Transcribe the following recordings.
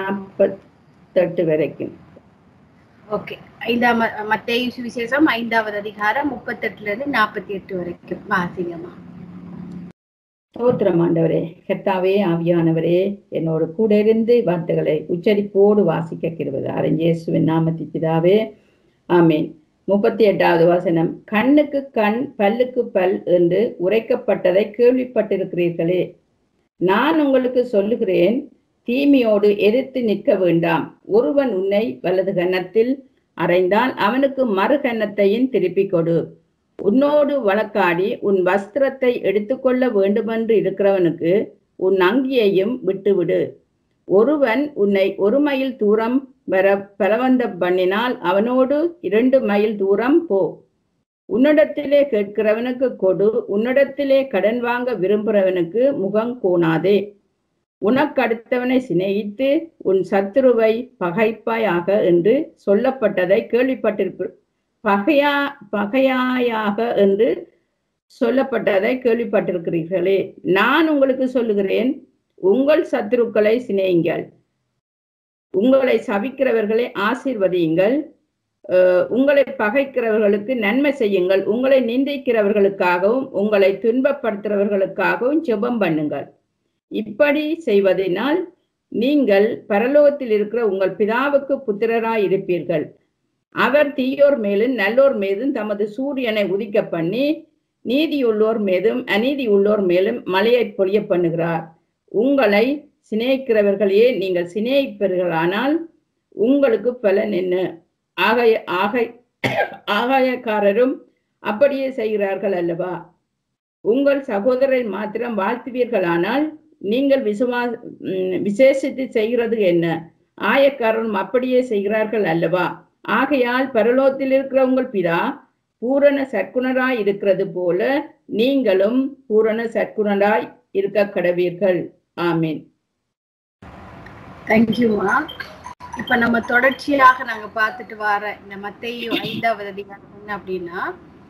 நாற்பத்தெட்டு வரைக்கும் ஓகே ஐந்தாம் மத்தேயு சுவிசேஷம் ஐந்தாவது அதிகாரம் முப்பத்தெட்டுல இருந்து நாற்பத்தி எட்டு வரைக்கும் வாசிங்கம்மா ஸ்தோத்திரம் ஆண்டவரே கர்த்தாவே ஆவியானவரே என்னோடு கூட இருந்து வார்த்தைகளை உச்சரிப்போடு வாசிக்க கிருவது அரஞ்சேசுவின் நாமத்தி பிதாவே ஆமீன் முப்பத்தி எட்டாவது வசனம் கண்ணுக்கு கண் பல்லுக்கு பல் என்று உரைக்கப்பட்டதை கேள்விப்பட்டிருக்கிறீர்களே நான் உங்களுக்கு சொல்லுகிறேன் தீமையோடு எதிர்த்து நிற்க வேண்டாம் ஒருவன் உன்னை வலது கன்னத்தில் அறைந்தால் அவனுக்கு மறு கன்னத்தையும் திருப்பிக் கொடு உன்னோடு வழக்காடி உன் வஸ்திரத்தை எடுத்துக்கொள்ள வேண்டுமென்று இருக்கிறவனுக்கு உன் அங்கியையும் விட்டுவிடு ஒருவன் உன்னை ஒரு மைல் தூரம் வர பலவந்தம் பண்ணினால் அவனோடு இரண்டு மைல் தூரம் போ உன்னிடத்திலே கேட்கிறவனுக்கு கொடு உன்னிடத்திலே கடன் வாங்க விரும்புகிறவனுக்கு முகம் கோணாதே உனக்கு அடுத்தவனை சிநேகித்து உன் சத்துருவை பகைப்பாயாக என்று சொல்லப்பட்டதை கேள்விப்பட்டிருப்ப பகையா பகையாயாக என்று சொல்லப்பட்டதை கேள்விப்பட்டிருக்கிறீர்களே நான் உங்களுக்கு சொல்லுகிறேன் உங்கள் சத்துருக்களை சிநேகிங்கள் உங்களை சபிக்கிறவர்களை ஆசீர்வதியுங்கள் அஹ், உங்களை பகைக்கிறவர்களுக்கு நன்மை செய்யுங்கள் உங்களை நிந்திக்கிறவர்களுக்காகவும் உங்களை துன்பப்படுத்துறவர்களுக்காகவும் ஜெபம் பண்ணுங்கள் இப்படி செய்வதனால் நீங்கள் பரலோகத்தில் இருக்கிற உங்கள் பிதாவுக்கு புத்திரராய் இருப்பீர்கள் அவர் தீயோர் மேலும் நல்லோர் மீதும் தமது சூரியனை உதிக்க பண்ணி நீதியுள்ளோர் மீதும் அநீதி உள்ளோர் மேலும் மழையை பொழிய பண்ணுகிறார் உங்களை சிநேகிக்கிறவர்களையே நீங்கள் சிநேகிப்பீர்களானால் உங்களுக்கு பலன் என்ன ஆகாய ஆகை ஆகாயக்காரரும் அப்படியே செய்கிறார்கள் அல்லவா உங்கள் சகோதரரை மாத்திரம் வாழ்த்துவீர்களானால் நீங்கள் விசுவா ம், விசேஷித்து செய்கிறது என்ன ஆயக்காரரும் அப்படியே செய்கிறார்கள் அல்லவா ஆகையால் பரலோகத்தில் இருக்கிற உங்கள் பிதா பூரண சற்குணராய் இருக்கிறது போல நீங்களும் பூரண சற்குணராய் இருக்க கடவீர்கள் ஆமீன் தேங்க்யூமா இப்ப நம்ம தொடர்ச்சியாக நாங்க பார்த்துட்டு வர இந்த மத்தேயு ஐந்தாவது அதிகாரம் என்ன அப்படின்னா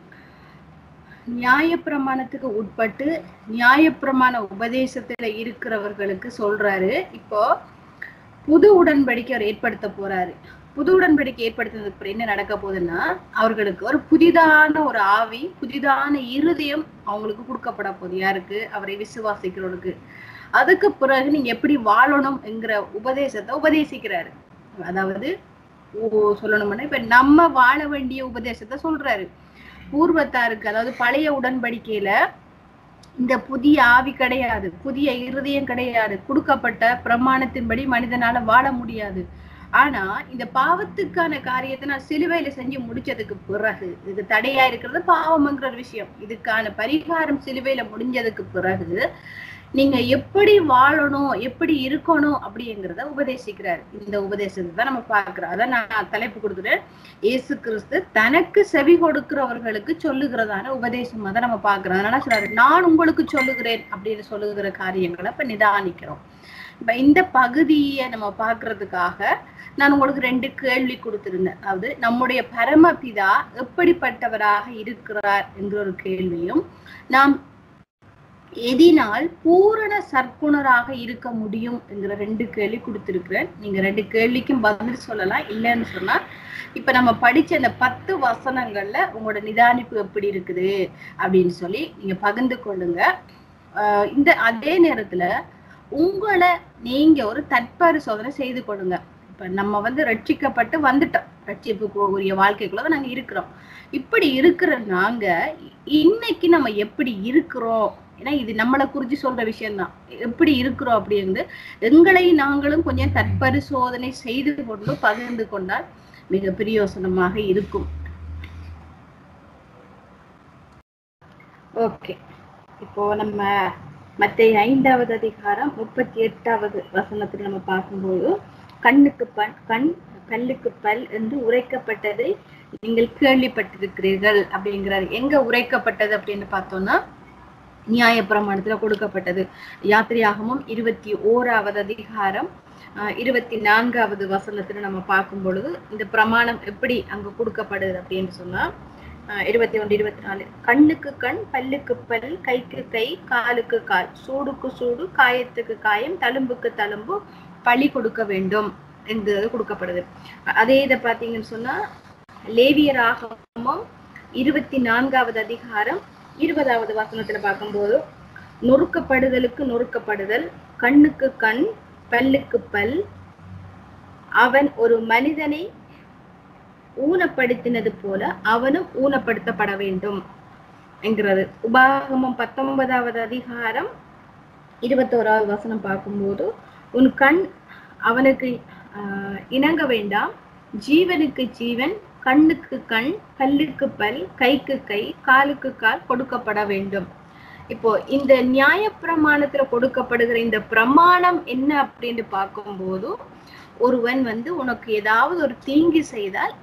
நியாயப்பிரமாணத்துக்கு உட்பட்டு நியாயப்பிரமாண உபதேசத்துல இருக்கிறவர்களுக்கு சொல்றாரு இப்போ புது உடன்படிக்கை அவர் ஏற்படுத்த போறாரு புது உடன்படிக்கை ஏற்படுத்தினதுக்கு அப்புறம் என்ன நடக்க போகுதுன்னா அவர்களுக்கு ஒரு புதிதான ஒரு ஆவி புதிதான இருதயம் அவங்களுக்கு கொடுக்கப்பட போகுது யாருக்கு அவரை விசுவாசிக்கிறவருக்கு அதுக்கு பிறகு நீங்க எப்படி வாழணும் என்கிற உபதேசத்தை உபதேசிக்கிறாரு அதாவது ஓ- சொல்லணும்னா இப்ப நம்ம வாழ வேண்டிய உபதேசத்தை சொல்றாரு பூர்வத்தாருக்கு அதாவது பழைய உடன்படிக்கையில இந்த புதிய ஆவி கிடையாது புதிய இருதயம் கிடையாது கொடுக்கப்பட்ட பிரமாணத்தின்படி மனிதனால வாழ முடியாது ஆனா இந்த பாவத்துக்கான காரியத்தை நான் சிலுவையில செஞ்சு முடிச்சதுக்கு பிறகு இதுக்கு தடையா இருக்கிறது பாவம்ங்கிற ஒரு விஷயம் இதுக்கான பரிகாரம் சிலுவையில முடிஞ்சதுக்கு பிறகு நீங்க எப்படி வாழணும் எப்படி இருக்கணும் அப்படிங்கிறத உபதேசிக்கிறாரு இந்த உபதேசத்தை தான் நம்ம பார்க்கிறோம் அதான் நான் தலைப்பு கொடுக்குறேன் இயேசு கிறிஸ்து தனக்கு செவி கொடுக்கிறவர்களுக்கு சொல்லுகிறதான உபதேசமா தான் நம்ம பார்க்கிறோம் அதனால சொல்றாரு நான் உங்களுக்கு சொல்லுகிறேன் அப்படின்னு சொல்லுகிற காரியங்களை இப்ப நிதானிக்கிறோம் இப்ப இந்த பகுதியை நம்ம பார்க்கிறதுக்காக நான் உங்களுக்கு ரெண்டு கேள்வி கொடுத்திருந்தேன் அதாவது நம்முடைய பரமபிதா எப்படிப்பட்டவராக இருக்கிறார் என்கிற ஒரு கேள்வியும் நாம் எதினால் பூரண சற்குணராக இருக்க முடியும் என்கிற ரெண்டு கேள்வி கொடுத்திருக்கிறேன் நீங்க ரெண்டு கேள்விக்கும் பதில் சொல்லலாம் இல்லைன்னு சொன்னா இப்ப நம்ம படிச்ச அந்த பத்து வசனங்கள்ல உங்களோட நிதானிப்பு எப்படி இருக்குது அப்படின்னு சொல்லி நீங்க பகிர்ந்து கொள்ளுங்க ஆஹ் இந்த அதே நேரத்துல உங்களை நீங்க ஒரு தற்பரிசோதனை செய்து கொள்ளுங்க இப்ப நம்ம வந்து ரட்சிக்கப்பட்டு வந்துட்டோம் ரட்சிப்புக்கு உரிய வாழ்க்கைக்குள்ள தான் நாங்க இருக்கிறோம் இப்படி இருக்கிற நாங்க இன்னைக்கு நம்ம எப்படி இருக்கிறோம் ஏன்னா இது நம்மளை குறிச்சு சொல்ற விஷயம்தான் எப்படி இருக்கிறோம் அப்படின்னு எங்களை நாங்களும் கொஞ்சம் தற்பரிசோதனை செய்து கொண்டு பகிர்ந்து கொண்டால் மிக பிரயோசனமாக இருக்கும் ஓகே இப்போ நம்ம மத்திய ஐந்தாவது அதிகாரம் முப்பத்தி எட்டாவது வசனத்துல நம்ம பார்க்கும்போது கண்ணுக்கு பண் கண் பல்லுக்கு பல் என்று உரைக்கப்பட்டதை நீங்கள் கேள்விப்பட்டிருக்கிறீர்கள் அப்படிங்கிறாரு எங்க உரைக்கப்பட்டது அப்படின்னு பார்த்தோம்னா நியாயப்பிரமாணத்துல கொடுக்கப்பட்டது யாத்திரையாகமும் இருபத்தி ஓராவது அதிகாரம் ஆஹ் இருபத்தி நான்காவது வசனத்துல நம்ம பார்க்கும் பொழுது இந்த பிரமாணம் எப்படி அங்க கொடுக்கப்படுது அப்படின்னு சொன்னா ஆஹ் இருபத்தி ஒன்று இருபத்தி நாலு கண்ணுக்கு கண் பல்லுக்கு பல் கைக்கு கை காலுக்கு கால் சூடுக்கு சூடு காயத்துக்கு காயம் தழும்புக்கு தழும்பு பழி கொடுக்க வேண்டும் என்கிறது கொடுக்கப்படுது அதே இதை பார்த்தீங்கன்னு சொன்னா லேவியராகமம் இருபத்தி நான்காவது அதிகாரம் இருபதாவது வசனத்துல பார்க்கும்போது நொறுக்கப்படுதலுக்கு நொறுக்கப்படுதல் கண்ணுக்கு கண் பல்லுக்கு பல் அவன் ஒரு மனிதனை ஊனப்படுத்தினது போல அவனும் ஊனப்படுத்தப்பட வேண்டும் என்கிறது உபாகமம் பத்தொன்பதாவது அதிகாரம் இருபத்தோராவது வசனம் பார்க்கும்போது உன் கண் அவனுக்கு ஆஹ், இணங்க வேண்டாம் ஜீவனுக்கு ஜீவன் கண்ணுக்கு கண் பல்லுக்கு பல் கைக்கு கை காலுக்கு கால் கொடுக்கப்பட வேண்டும் இப்போ இந்த நியாயப்பிரமாணத்துல கொடுக்கப்படுகிற இந்த பிரமாணம் என்ன அப்படின்னு பார்க்கும்போது ஒருவன் வந்து உனக்கு ஏதாவது ஒரு தீங்கு செய்தால்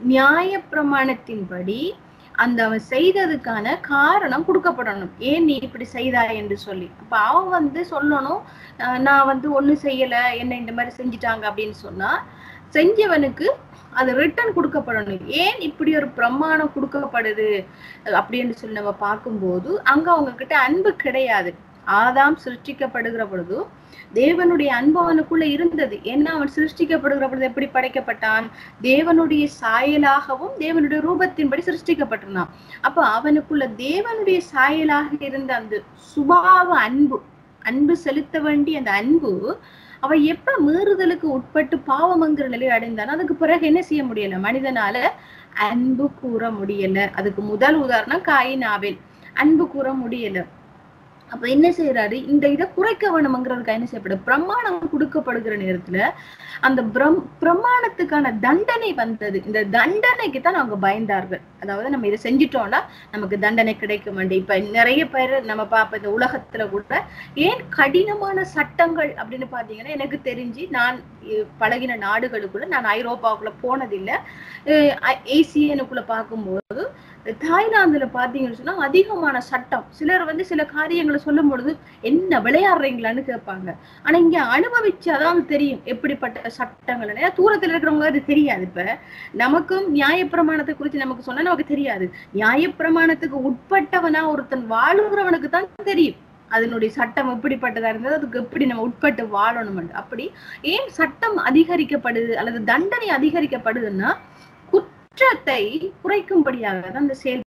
நியாயப்பிரமாணத்தின்படி அந்த அவன் செய்ததுக்கான காரணம் கொடுக்கப்படணும் ஏன் நீ இப்படி செய்தாய் என்று சொல்லி அப்ப அவன் வந்து சொல்லணும் அஹ் நான் வந்து ஒண்ணும் செய்யல என்ன இந்த மாதிரி செஞ்சிட்டாங்க அப்படின்னு சொன்னா செஞ்சவனுக்கு அது ரிட்டர்ன் கொடுக்கப்படணும் ஏன் இப்படி ஒரு பிரமாணம் கொடுக்கப்படுது அப்படின்னு சொல்லி நம்ம பார்க்கும்போது அங்க அவங்க கிட்ட அன்பு கிடையாது ஆதாம் சிருஷ்டிக்கப்படுகிற பொழுது தேவனுடைய அன்பு அவனுக்குள்ள இருந்தது ஏன்னா அவன் சிருஷ்டிக்கப்படுகிற பொழுது எப்படி படைக்கப்பட்டான் தேவனுடைய சாயலாகவும் தேவனுடைய ரூபத்தின்படி சிருஷ்டிக்கப்பட்டிருந்தான் அப்ப அவனுக்குள்ள தேவனுடைய சாயலாக இருந்த அந்த சுபாவ அன்பு அன்பு செலுத்த வேண்டிய அந்த அன்பு அவ எப்ப மீறுதலுக்கு உட்பட்டு பாவமங்கிற நிலை அடைந்தான் அதுக்கு பிறகு என்ன செய்ய முடியல மனிதனால அன்பு கூற முடியல அதுக்கு முதல் உதாரணம் காயின் ஆவேல் அன்பு கூற முடியல அப்ப என்ன செய்யறாரு இந்த இதை குறைக்க வேணுமங்கிறதுக்கு என்ன செய்யப்படும் பிரமாணம் கொடுக்கப்படுகிற நேரத்துல அந்த பிரம் பிரமாணத்துக்கான தண்டனை வந்தது இந்த தண்டனைக்கு தான் அவங்க பயந்தார்கள் அதாவது நம்ம இதை செஞ்சிட்டோம்னா நமக்கு தண்டனை கிடைக்க மாட்டேன் இப்ப நிறைய பேர் நம்ம பார்ப்ப இந்த உலகத்துல கூட ஏன் கடினமான சட்டங்கள் அப்படின்னு பாத்தீங்கன்னா எனக்கு தெரிஞ்சு நான் இ- பழகின நாடுகளுக்குள்ள நான் ஐரோப்பாவுக்குள்ள போனதில்லை ஏசியனுக்குள்ள பார்க்கும்போது தாய்லாந்துல பாத்தீங்கன்னு சொன்னா அதிகமான சட்டம் சிலர் வந்து சில காரியங்களை சொல்லும் பொழுது என்ன விளையாடுறீங்களான்னு கேட்பாங்க ஆனா இங்க அனுபவிச்சாதான் தெரியும் எப்படிப்பட்ட சட்டங்கள் ஏன்னா தூரத்துல இருக்கிறவங்க அது தெரியாது இப்ப நமக்கும் நியாயப்பிரமாணத்தை குறித்து நமக்கு சொன்னா நமக்கு தெரியாது நியாயப்பிரமாணத்துக்கு உட்பட்டவனா ஒருத்தன் வாழுகிறவனுக்கு தான் தெரியும் அதனுடைய சட்டம் எப்படிப்பட்டதா இருந்தது அதுக்கு எப்படி நம்ம உட்பட்டு வாழணும் அப்படி ஏன் சட்டம் அதிகரிக்கப்படுது அல்லது தண்டனை அதிகரிக்கப்படுதுன்னா குற்றத்தை குறைக்கும்படியாக தான் அந்த செயல்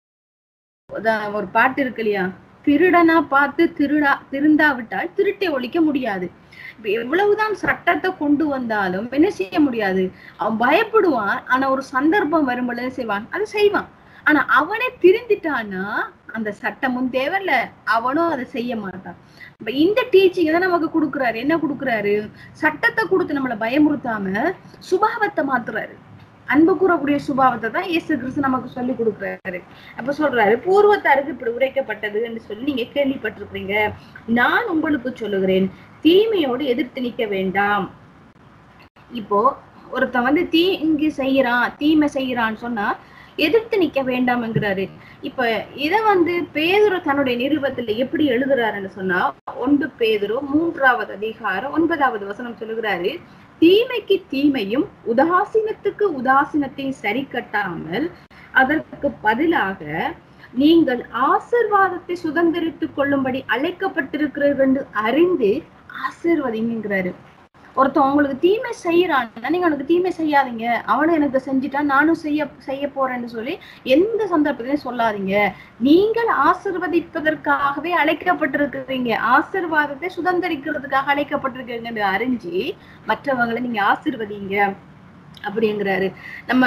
அதான் ஒரு பாட்டு இருக்கு இல்லையா திருடனா பார்த்து திருடா திருந்தாவிட்டால் திருட்டை ஒழிக்க முடியாது இப்ப எவ்வளவுதான் சட்டத்தை கொண்டு வந்தாலும் என்ன செய்ய முடியாது அவன் பயப்படுவான் ஆனா ஒரு சந்தர்ப்பம் வரும்பொழுது என்ன செய்வான் அதை செய்வான் ஆனா அவனே திருந்திட்டான்னா அந்த சட்டமும் தேவையில்ல அவனும் அதை செய்ய மாட்டான் இப்ப இந்த டீச்சிங் தான் நமக்கு கொடுக்குறாரு என்ன கொடுக்குறாரு சட்டத்தை கொடுத்து நம்மளை பயமுறுத்தாம சுபாவத்தை மாத்துறாரு அன்பு கூறக்கூடிய சுபாவத்தை தான் இயேசு கிறிஸ்து நமக்கு சொல்லி கொடுக்குறாரு அப்ப சொல்றாரு பூர்வத்தாருக்கு இப்படி உரைக்கப்பட்டது என்று சொல்லி நீங்க கேள்விப்பட்டிருக்கிறீங்க நான் உங்களுக்கு சொல்லுகிறேன் தீமையோடு எதிர்த்து நிற்க வேண்டாம் இப்போ ஒருத்தன் வந்து தீங்கு செய்யறான் தீமை செய்யறான்னு சொன்னா எதிர்த்து நிக்க வேண்டாம்ங்கிறாரு இப்ப இத வந்து பேதுரு தன்னுடைய நிருபத்துல எப்படி எழுதுறாருன்னு சொன்னா ஒன்று பேதுரு மூன்றாவது அதிகாரம் ஒன்பதாவது வசனம் சொல்லுகிறாரு தீமைக்கு தீமையும் உதாசீனத்துக்கு உதாசீனத்தையும் சரி கட்டாமல் அதற்கு பதிலாக நீங்கள் ஆசிர்வாதத்தை சுதந்திரித்துக் கொள்ளும்படி அழைக்கப்பட்டிருக்கிறீர்கள் என்று அறிந்து ஆசீர்வதிங்கிறாரு ஒருத்தன் உங்களுக்கு தீமை செய்யறான்னா நீங்க அவனுக்கு தீமை செய்யாதீங்க அவனும் எனக்கு செஞ்சுட்டான் நானும் செய்ய செய்ய போறேன்னு சொல்லி எந்த சந்தர்ப்பத்திலையும் சொல்லாதீங்க நீங்கள் ஆசிர்வதிப்பதற்காகவே அழைக்கப்பட்டிருக்கிறீங்க ஆசிர்வாதத்தை சுதந்திரிக்கிறதுக்காக அழைக்கப்பட்டிருக்கீங்கன்னு அறிஞ்சு மற்றவங்களை நீங்க ஆசிர்வதிங்க அப்படிங்கிறாரு நம்ம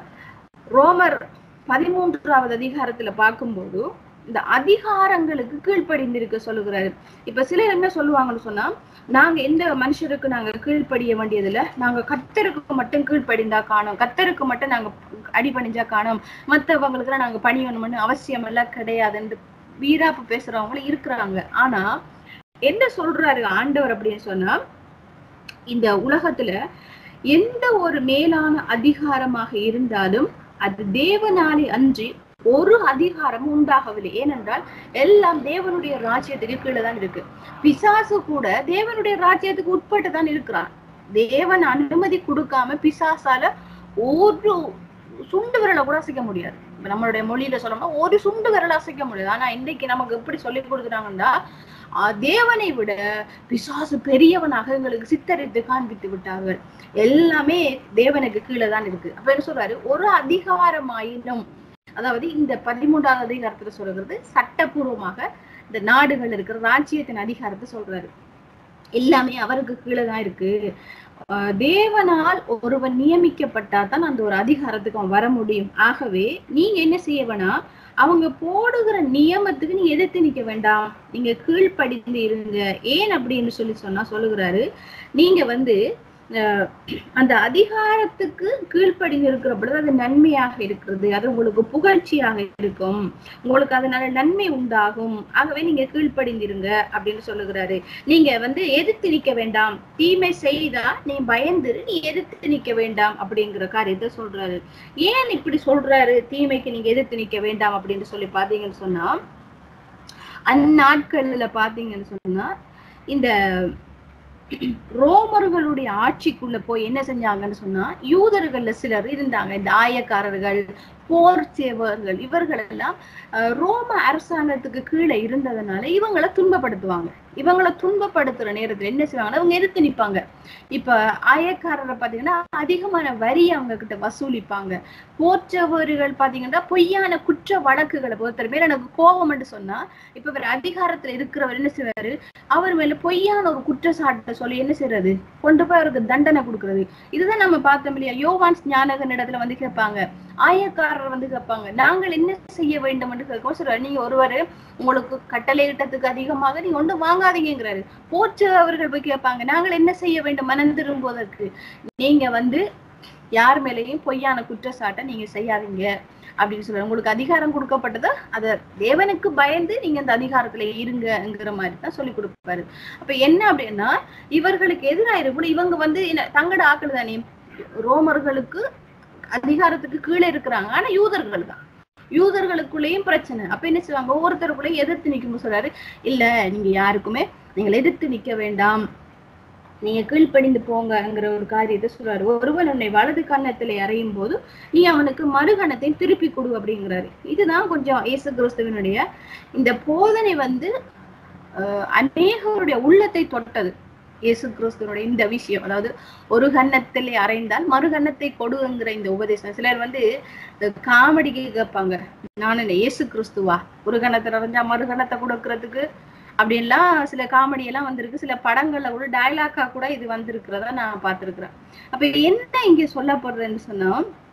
ரோமர் பதிமூன்றாவது அதிகாரத்துல பார்க்கும்போது இந்த அதிகாரங்களுக்கு கீழ்ப்படிந்திருக்க சொல்லுகிறாரு இப்ப சிலர் என்ன சொல்லுவாங்கன்னு சொன்னா நாங்க எந்த மனுஷருக்கு நாங்க கீழ்ப்படிய வேண்டியதில்ல நாங்க கத்தருக்கு மட்டும் கீழ்ப்படிந்தா காணோம் கத்தருக்கு மட்டும் நாங்க அடிபணிஞ்சா காணோம் மத்தவங்களுக்கு எல்லாம் நாங்க பணியணும்னு அவசியம் எல்லாம் கிடையாதுன்னு வீராப்பு பேசுறவங்களும் இருக்கிறாங்க ஆனா என்ன சொல்றாரு ஆண்டவர் அப்படின்னு சொன்னா இந்த உலகத்துல எந்த ஒரு மேலான அதிகாரமாக இருந்தாலும் அது தேவனாலே அன்றி ஒரு அதிகாரமும் உண்டாகவில்லை ஏனென்றால் எல்லாம் தேவனுடைய ராஜ்யத்துக்கு கீழே தான் இருக்கு பிசாசு கூட தேவனுடைய ராஜ்யத்துக்கு உட்பட்டு தான் இருக்கிறான் தேவன் அனுமதி கொடுக்காம பிசாசால ஒரு சுண்டு விரலை கூட அசைக்க முடியாது இப்ப நம்மளுடைய மொழியில சொல்லணும்னா ஒரு சுண்டு விரலை அசைக்க முடியாது ஆனா இன்னைக்கு நமக்கு எப்படி சொல்லி கொடுக்குறாங்கன்னா ஆஹ் தேவனை விட பிசாசு பெரியவனாக எங்களுக்கு சித்தரித்து காண்பித்து விட்டார்கள் எல்லாமே தேவனுக்கு கீழே தான் இருக்கு அப்ப என்ன சொல்றாரு ஒரு அதிகாரமாயினும் அதாவது இந்த பதிமூன்றாவது அதிகாரத்துல சொல்றது சட்டபூர்வமாக இந்த நாடுகள் இருக்கிற ராஜ்யத்தின் அதிகாரத்தை சொல்றாரு எல்லாமே அவருக்கு கீழே தான் இருக்கு ஆஹ் தேவனால் ஒருவன் நியமிக்கப்பட்டா தான் அந்த ஒரு அதிகாரத்துக்கு அவன் வர முடியும் ஆகவே நீங்க என்ன செய்ய வேணாம் அவங்க போடுகிற நியமத்துக்கு நீங்க எதிர்த்து நிக்க வேண்டாம் நீங்க கீழ்ப்படிந்து இருங்க ஏன் அப்படின்னு சொல்லி சொன்னா சொல்லுகிறாரு நீங்க வந்து அஹ், அந்த அதிகாரத்துக்கு கீழ்ப்படிந்து இருக்கிற பொழுது அது நன்மையாக இருக்கிறது அது உங்களுக்கு புகழ்ச்சியாக இருக்கும் உங்களுக்கு அதனால நன்மை உண்டாகும் ஆகவே நீங்க கீழ்ப்படிந்திருங்க அப்படின்னு சொல்லுகிறாரு நீங்க வந்து எதிர்த்து நிக்க வேண்டாம் தீமை செய்தா நீ பயந்துரு நீ எதிர்த்து நிக்க வேண்டாம் அப்படிங்கிற காரியத்தை சொல்றாரு ஏன் இப்படி சொல்றாரு தீமைக்கு நீங்க எதிர்த்து நிக்க வேண்டாம் அப்படின்னு சொல்லி பாத்தீங்கன்னு சொன்னா அந்நாட்கள்ல பாத்தீங்கன்னு சொன்னா இந்த ரோமர்களுடைய ஆட்சிக்குள்ள போய் என்ன செஞ்சாங்கன்னு சொன்னா யூதர்கள்ல சிலர் இருந்தாங்க இந்த ஆயக்காரர்கள் போர் சேவர்கள் இவர்கள் எல்லாம் அஹ், ரோம அரசாங்கத்துக்கு கீழே இருந்ததுனால இவங்களை துன்பப்படுத்துவாங்க இவங்களை துன்பப்படுத்துற நேரத்துல என்ன செய்வாங்கன்னா அவங்க எதிர்த்து நிப்பாங்க இப்ப ஆயக்காரரை பாத்தீங்கன்னா அதிகமான வரி அவங்க கிட்ட வசூலிப்பாங்க போற்றவர்கள் பாத்தீங்கன்னா பொய்யான குற்ற வழக்குகளை ஒருத்தர் மேல எனக்கு கோபம் சொன்னா இப்ப இவர் அதிகாரத்துல இருக்கிறவர் என்ன செய்வாரு அவர் மேல பொய்யான ஒரு குற்றச்சாட்டை சொல்லி என்ன செய்யறது கொண்டு போய் அவருக்கு தண்டனை கொடுக்கறது இதுதான் நம்ம பார்த்தோம் இல்லையா யோவான்ஸ் ஞானகன் இடத்துல வந்து கேட்பாங்க ஆயக்காரர் வந்து கேட்பாங்க நாங்கள் என்ன செய்ய வேண்டும் என்று கேட்கவும் சொல்றாரு நீங்க ஒருவர் உங்களுக்கு கட்டளையிட்டதுக்கு அதிகமாக நீங்க ஒன்று வாங்காதீங்கிறாரு போற்று அவர்கள் போய் கேட்பாங்க நாங்கள் என்ன செய்ய வேண்டும் மனம் திரும்புவதற்கு நீங்க வந்து யார் மேலேயும் பொய்யான குற்றச்சாட்டை நீங்க செய்யாதீங்க அப்படின்னு சொல்றாரு உங்களுக்கு அதிகாரம் கொடுக்கப்பட்டதா அத தேவனுக்கு பயந்து நீங்க அந்த அதிகாரத்துல இருங்கங்கிற மாதிரி தான் சொல்லி கொடுப்பாரு அப்ப என்ன அப்படின்னா இவர்களுக்கு எதிராக இருக்கணும் இவங்க வந்து என்ன தங்கட ஆக்கள் தானே ரோமர்களுக்கு அதிகாரத்துக்கு கீழே இருக்கிறாங்க ஆனா யூதர்கள் தான் யூதர்களுக்குள்ளேயும் பிரச்சனை அப்ப என்ன செய்வாங்க ஒவ்வொருத்தருக்குள்ளேயும் எதிர்த்து நிக்கும் சொல்றாரு இல்ல நீங்க யாருக்குமே நீங்கள் எதிர்த்து நிக்க வேண்டாம் நீங்க கீழ்ப்படிந்து போங்கங்கிற ஒரு காரியத்தை சொல்றாரு ஒருவன் உன்னை வலது கன்னத்திலே அறையும் போது நீ அவனுக்கு மறுகணத்தை திருப்பி கொடு அப்படிங்கிறாரு இதுதான் கொஞ்சம் இயேசு கிறிஸ்துவனுடைய இந்த போதனை வந்து அஹ், அநேகருடைய உள்ளத்தை தொட்டது இயேசு கிறிஸ்துவனுடைய இந்த விஷயம் அதாவது ஒரு கன்னத்திலே அறைந்தால் மறு கன்னத்தை கொடுங்கிற இந்த உபதேசம் சிலர் வந்து இந்த காமெடிக்கு கேட்பாங்க நான் என்ன இயேசு கிறிஸ்துவா ஒரு கன்னத்துல அறைஞ்சா மறு கன்னத்தை கொடுக்கறதுக்கு அப்படின்லாம் சில காமெடி எல்லாம் வந்திருக்கு சில படங்கள்ல கூட டயலாக்கா கூட இது வந்திருக்கிறதா நான் பார்த்திருக்கிறேன் அப்ப என்ன இங்க சொல்லப்படுறதுன்னு சொன்னா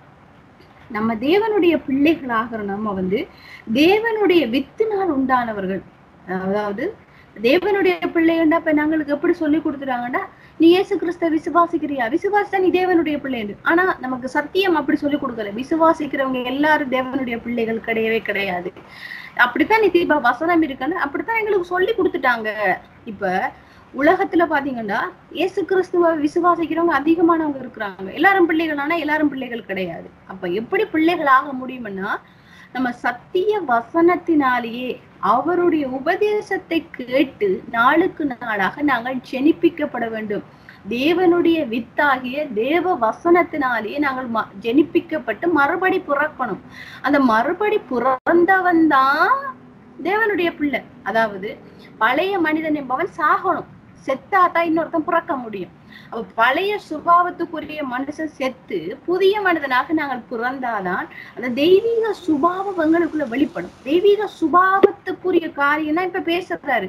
நம்ம தேவனுடைய பிள்ளைகளாகிற நம்ம வந்து தேவனுடைய வித்தினால் உண்டானவர்கள் அதாவது தேவனுடைய பிள்ளைண்டா இப்ப நாங்களுக்கு எப்படி சொல்லி கொடுத்துட்டாங்கன்னா நீ இயேசு கிறிஸ்த விசுவாசிக்கிறியா விசுவாசித்தா நீ தேவனுடைய பிள்ளைண்டு ஆனா நமக்கு சத்தியம் அப்படி சொல்லி கொடுக்கல விசுவாசிக்கிறவங்க எல்லாரும் தேவனுடைய பிள்ளைகள் கிடையவே கிடையாது அப்படித்தான் நீ தீபா வசனம் இருக்குன்னு அப்படித்தான் எங்களுக்கு சொல்லி கொடுத்துட்டாங்க இப்ப உலகத்துல பாத்தீங்கன்னா இயேசு கிறிஸ்துவ விசுவாசிக்கிறவங்க அதிகமானவங்க இருக்கிறாங்க எல்லாரும் பிள்ளைகள் ஆனா எல்லாரும் பிள்ளைகள் கிடையாது அப்ப எப்படி பிள்ளைகள் ஆக முடியும்னா நம்ம சத்திய வசனத்தினாலேயே அவருடைய உபதேசத்தை கேட்டு நாளுக்கு நாளாக நாங்கள் ஜெனிப்பிக்கப்பட வேண்டும் தேவனுடைய வித்தாகிய தேவ வசனத்தினாலேயே நாங்கள் ம- ஜெனிப்பிக்கப்பட்டு மறுபடி பிறக்கணும் அந்த மறுபடி பிறந்தவன் தான் தேவனுடைய பிள்ளை அதாவது பழைய மனிதன் என்பவன் சாகணும் செத்தாதான் இன்னொருத்தன் பிறக்க முடியும் அப்ப பழைய சுபாவத்துக்குரிய மனுஷன் செத்து புதிய மனிதனாக நாங்கள் பிறந்தாதான் அந்த தெய்வீக சுபாவம் எங்களுக்குள்ள வெளிப்படும் தெய்வீக சுபாவத்துக்குரிய காரியம் தான் இப்ப பேசுறாரு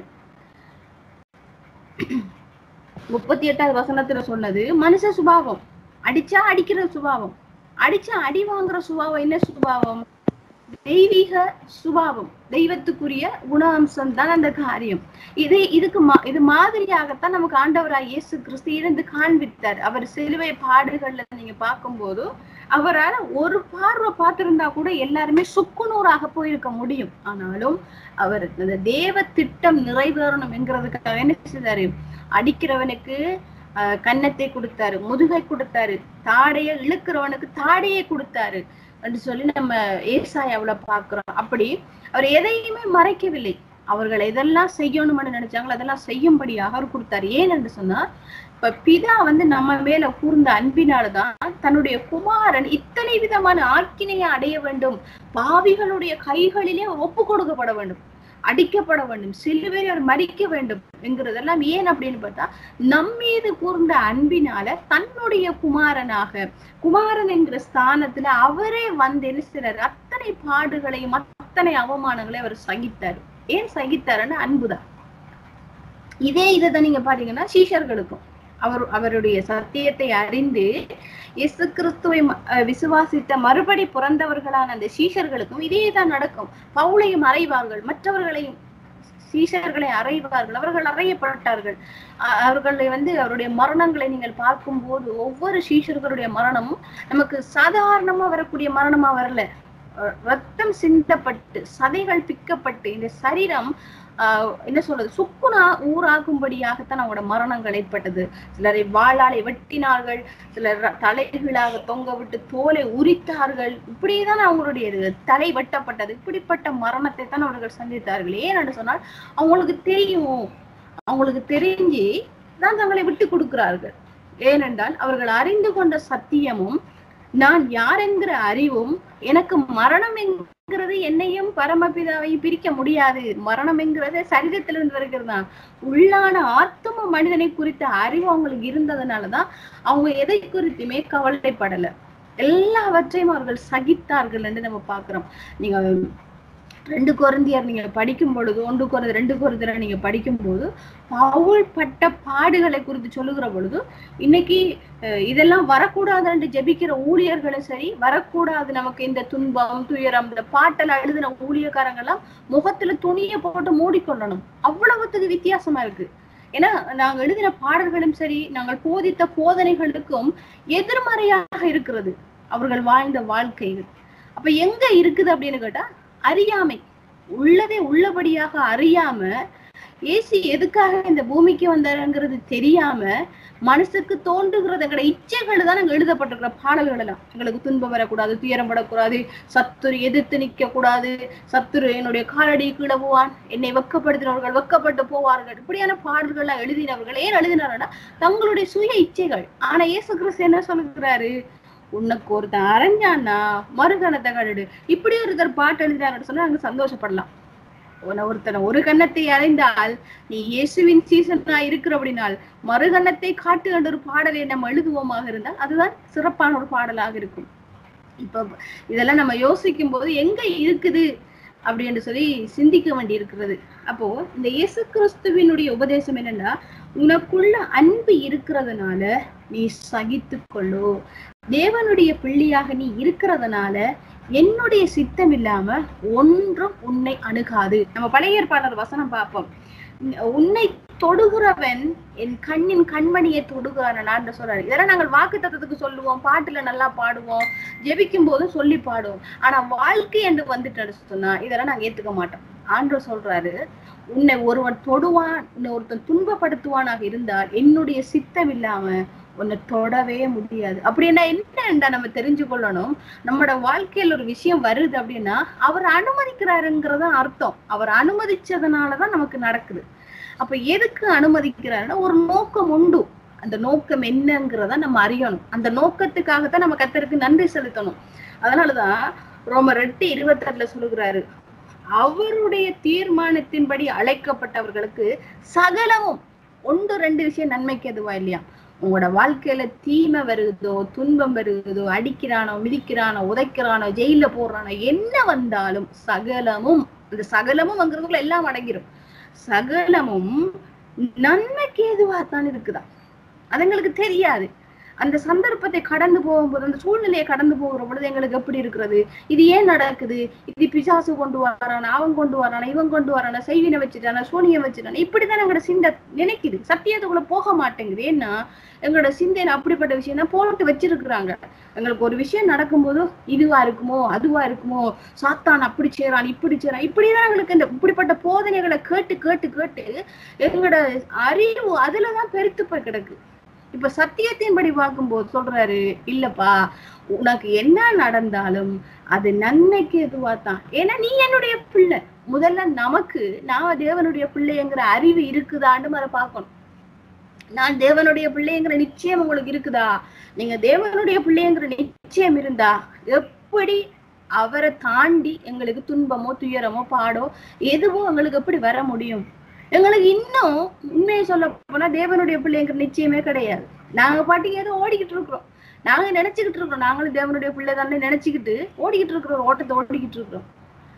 முப்பத்தி எட்டாவது வசனத்துல சொன்னது மனுஷ சுபாவம் அடிச்சா அடிக்கிற சுபாவம் அடிச்சா அடி வாங்குற சுபாவம் என்ன சுபாவம் தெய்வீக சுபாவம் தெய்வத்துக்குரிய குண அம்சம் தான் அந்த காரியம் இது இதுக்கு மா இது மாதிரியாகத்தான் நமக்கு ஆண்டவராய் இயேசு கிறிஸ்து இருந்து காண்பித்தார் அவர் சிலுவை பாடுகள்ல நீங்க பார்க்கும்போது அவரால் ஒரு பார்வை பார்த்திருந்தா கூட எல்லாருமே சுக்குநூறாக போயிருக்க முடியும் ஆனாலும் அவர் அந்த தேவ திட்டம் நிறைவேறணும் என்கிறதுக்காக என்ன செய்தாரு அடிக்கிறவனுக்கு ஆஹ், கன்னத்தை கொடுத்தாரு முதுகை கொடுத்தாரு தாடையை இழுக்கிறவனுக்கு தாடையை கொடுத்தாரு என்று சொல்லி நம்ம ஏசாயாவுல பாக்குறோம் அப்படி அவர் எதையுமே மறைக்கவில்லை அவர்கள் எதெல்லாம் செய்யணும்னு நினைச்சாங்களோ அதெல்லாம் செய்யும்படியாக அவர் கொடுத்தாரு ஏன் என்று சொன்னா இப்ப பிதா வந்து நம்ம மேல கூர்ந்த அன்பினாலதான் தன்னுடைய குமாரன் இத்தனை விதமான ஆக்கினையை அடைய வேண்டும் பாவிகளுடைய கைகளிலே ஒப்பு கொடுக்கப்பட வேண்டும் அடிக்கப்பட வேண்டும் சிலுவையில் அவர் மறிக்க வேண்டும் என்கிறதெல்லாம் ஏன் அப்படின்னு பார்த்தா நம் மீது கூர்ந்த அன்பினால தன்னுடைய குமாரனாக குமாரன் என்கிற ஸ்தானத்துல அவரே வந்து என்ன செய்றாரு அத்தனை பாடுகளையும் அத்தனை அவமானங்களையும் அவர் சகித்தார் ஏன் சகித்தாருன்னு அன்புதான் இதே இதை நீங்க பாத்தீங்கன்னா சீஷர்களுக்கும் அவர் அவருடைய சத்தியத்தை அறிந்து இயேசு கிறிஸ்துவை ம- அஹ் விசுவாசித்த மறுபடி பிறந்தவர்களான அந்த சீஷர்களுக்கும் இதே தான் நடக்கும் பவுலையும் அறைவார்கள் மற்றவர்களையும் சீஷர்களை அறைவார்கள் அவர்கள் அறையப்பட்டார்கள் அ- அவர்களை வந்து அவருடைய மரணங்களை நீங்கள் பார்க்கும்போது ஒவ்வொரு சீஷர்களுடைய மரணமும் நமக்கு சாதாரணமா வரக்கூடிய மரணமா வரல அஹ் ரத்தம் சிந்தப்பட்டு சதைகள் பிக்கப்பட்டு இந்த சரீரம் ஆஹ் என்ன சொல்றது சுக்குனா ஊராகும்படியாகத்தான் அவங்களோட மரணங்கள் ஏற்பட்டது சிலரை வாளாலை வெட்டினார்கள் சிலர் ர- தலைகளாக தொங்க விட்டு தோலை உரித்தார்கள் இப்படிதான் அவங்களுடைய இது தலை வெட்டப்பட்டது இப்படிப்பட்ட மரணத்தை தான் அவர்கள் சந்தித்தார்கள் ஏன்னு சொன்னால் அவங்களுக்கு தெரியும் அவங்களுக்கு தெரிஞ்சு தான் தங்களை விட்டு கொடுக்கிறார்கள் ஏனென்றால் அவர்கள் அறிந்து கொண்ட சத்தியமும் நான் யார் என்கிற அறிவும் எனக்கு மரணம் என்கிறது என்னையும் பரமபிதாவையும் பிரிக்க முடியாது மரணம் என்கிறது சரீரத்திலிருந்து வருகிறது தான் உள்ளான ஆத்தும மனிதனை குறித்த அறிவு அவங்களுக்கு இருந்ததுனாலதான் அவங்க எதை குறித்துமே கவலைப்படல எல்லாவற்றையும் அவர்கள் சகித்தார்கள் என்று நம்ம பாக்குறோம் நீங்க ரெண்டு குழந்தையர் நீங்க படிக்கும் பொழுது ஒன்று குறைந்த ரெண்டு குறைந்த நீங்க படிக்கும் போது பவுல் பட்ட பாடுகளை குறித்து சொல்லுகிற பொழுது இன்னைக்கு அஹ், இதெல்லாம் வரக்கூடாதுன்னு ஜெபிக்கிற ஊழியர்களும் சரி வரக்கூடாது நமக்கு இந்த துன்பம் துயரம் இந்த பாட்டெல்லாம் எழுதின ஊழியக்காரங்க எல்லாம் முகத்துல துணியை போட்டு மூடிக்கொள்ளணும் அவ்வளவுத்துக்கு வித்தியாசமா இருக்கு ஏன்னா நாங்க எழுதின பாடல்களும் சரி நாங்கள் போதித்த போதனைகளுக்கும் எதிர்மறையாக இருக்கிறது அவர்கள் வாழ்ந்த வாழ்க்கைகள் அப்ப எங்க இருக்குது அப்படின்னு கேட்டா அறியாமை உள்ளதை உள்ளபடியாக அறியாம ஏசி எதுக்காக இந்த பூமிக்கு வந்தாருங்கிறது தெரியாம மனசுக்கு தோன்றுகிறது எங்களோட இச்சைகள் தான் நாங்க எழுதப்பட்டிருக்கிற பாடல்கள் எல்லாம் எங்களுக்கு துன்பம் வரக்கூடாது துயரம் படக்கூடாது சத்துரு எதிர்த்து நிக்க கூடாது சத்துரு என்னுடைய காலடி கீழே போவான் என்னை வெக்கப்படுத்தினவர்கள் வெக்கப்பட்டு போவார்கள் இப்படியான பாடல்கள்லாம் எழுதினவர்கள் ஏன் எழுதினாருன்னா தங்களுடைய சுய இச்சைகள் ஆனா இயேசு கிறிஸ்து என்ன சொல்லுகிறாரு உனக்கு ஒருத்தன் அரைஞ்சான்னா மறுகணத்தை கழுடு இப்படி ஒருத்தர் பாட்டு எழுதினாருன்னு சொன்னா நாங்க சந்தோஷப்படலாம் உன்னை ஒருத்தனை ஒரு கன்னத்தை அறைந்தால் நீ இயேசுவின் சீசனா இருக்கிற அப்படினால் மறுகன்னத்தை காட்டு என்ற ஒரு பாடலை நம்ம எழுதுவோமாக இருந்தால் அதுதான் சிறப்பான ஒரு பாடலாக இருக்கும் இப்ப இதெல்லாம் நம்ம யோசிக்கும் போது எங்க இருக்குது அப்படின்னு சொல்லி சிந்திக்க வேண்டி இருக்கிறது அப்போ இந்த இயேசு கிறிஸ்துவினுடைய உபதேசம் என்னன்னா உனக்குள்ள அன்பு இருக்கிறதுனால நீ சகித்து கொள்ளு தேவனுடைய பிள்ளையாக நீ இருக்கிறதுனால என்னுடைய சித்தம் இல்லாம ஒன்றும் உன்னை அணுகாது நம்ம பழைய ஏற்பாளர் வசனம் பார்ப்போம் உன்னை தொடுகிறவன் என் கண்ணின் கண்மணியை தொடுகிறான் சொல்றாரு இதெல்லாம் நாங்கள் வாக்கு தத்துவத்துக்கு சொல்லுவோம் பாட்டுல நல்லா பாடுவோம் ஜெபிக்கும் போதும் சொல்லி பாடுவோம் ஆனா வாழ்க்கை என்று வந்துட்டு சொன்னா இதெல்லாம் நாங்க ஏத்துக்க மாட்டோம் ஆண்டவர் சொல்றாரு உன்னை ஒருவன் தொடுவான் உன்னை ஒருத்தன் துன்பப்படுத்துவானாக இருந்தால் என்னுடைய சித்தம் இல்லாம உன்னை தொடவே முடியாது அப்படின்னா என்னண்டா நம்ம தெரிஞ்சு கொள்ளணும் நம்மளோட வாழ்க்கையில ஒரு விஷயம் வருது அப்படின்னா அவர் அனுமதிக்கிறாருங்கிறத அர்த்தம் அவர் அனுமதிச்சதுனாலதான் நமக்கு நடக்குது அப்ப எதுக்கு அனுமதிக்கிறாருன்னா ஒரு நோக்கம் உண்டு அந்த நோக்கம் என்னங்கிறத நம்ம அறியணும் அந்த நோக்கத்துக்காகத்தான் நம்ம கத்தருக்கு நன்றி செலுத்தணும் அதனாலதான் ரோமர் எட்டு இருபத்தி சொல்லுகிறாரு அவருடைய தீர்மானத்தின்படி அழைக்கப்பட்டவர்களுக்கு சகலமும் ஒன்று ரெண்டு விஷயம் நன்மைக்கு எதுவா இல்லையா உங்களோட வாழ்க்கையில தீமை வருதோ துன்பம் வருதோ அடிக்கிறானோ மிதிக்கிறானோ உதைக்கிறானோ ஜெயில போடுறானோ என்ன வந்தாலும் சகலமும் இந்த சகலமும் அங்கிறதுக்குள்ள எல்லாம் அடங்கிரும் சகலமும் நன்மைக்கு எதுவா தான் இருக்குதான் அது எங்களுக்கு தெரியாது அந்த சந்தர்ப்பத்தை கடந்து போகும்போது அந்த சூழ்நிலையை கடந்து போகிற பொழுது எங்களுக்கு எப்படி இருக்கிறது இது ஏன் நடக்குது இது பிசாசு கொண்டு வரானா அவன் கொண்டு வரானா இவன் கொண்டு வரானா செய்வினை வச்சுட்டானா சூனியம் வச்சுட்டானா இப்படிதான் எங்களோட சிந்தை நினைக்குது சத்தியத்துக்குள்ள போக மாட்டேங்குது ஏன்னா எங்களோட சிந்தையில அப்படிப்பட்ட விஷயம் தான் போட்டு வச்சிருக்கிறாங்க எங்களுக்கு ஒரு விஷயம் நடக்கும்போது இதுவா இருக்குமோ அதுவா இருக்குமோ சாத்தான் அப்படி செய்றான் இப்படி செய்றான் இப்படிதான் எங்களுக்கு இந்த இப்படிப்பட்ட போதனைகளை கேட்டு கேட்டு கேட்டு எங்களோட அறிவு அதுலதான் பெருத்து போய் கிடக்கு இப்ப சத்தியத்தின்படி பார்க்கும்போது சொல்றாரு இல்லப்பா உனக்கு என்ன நடந்தாலும் அது நன்மைக்கு எதுவா தான் ஏன்னா நீ என்னுடைய பிள்ளை முதல்ல நமக்கு நான் தேவனுடைய பிள்ளைங்கிற அறிவு இருக்குதான்னு அதை பார்க்கணும் நான் தேவனுடைய பிள்ளைங்கிற நிச்சயம் உங்களுக்கு இருக்குதா நீங்க தேவனுடைய பிள்ளைங்கிற நிச்சயம் இருந்தா எப்படி அவரை தாண்டி எங்களுக்கு துன்பமோ துயரமோ பாடோ எதுவும் எங்களுக்கு எப்படி வர முடியும் எங்களுக்கு இன்னும் உண்மையை சொல்ல போனா தேவனுடைய பிள்ளைங்கிற நிச்சயமே கிடையாது நாங்க பாட்டுக்கு ஏதோ ஓடிக்கிட்டு இருக்கிறோம் நாங்க நினைச்சுக்கிட்டு இருக்கிறோம் நாங்களும் தேவனுடைய பிள்ளை தானே நினைச்சுக்கிட்டு ஓடிக்கிட்டு இருக்கிறோம் ஓட்டத்தை ஓடிக்கிட்டு இருக்கிறோம்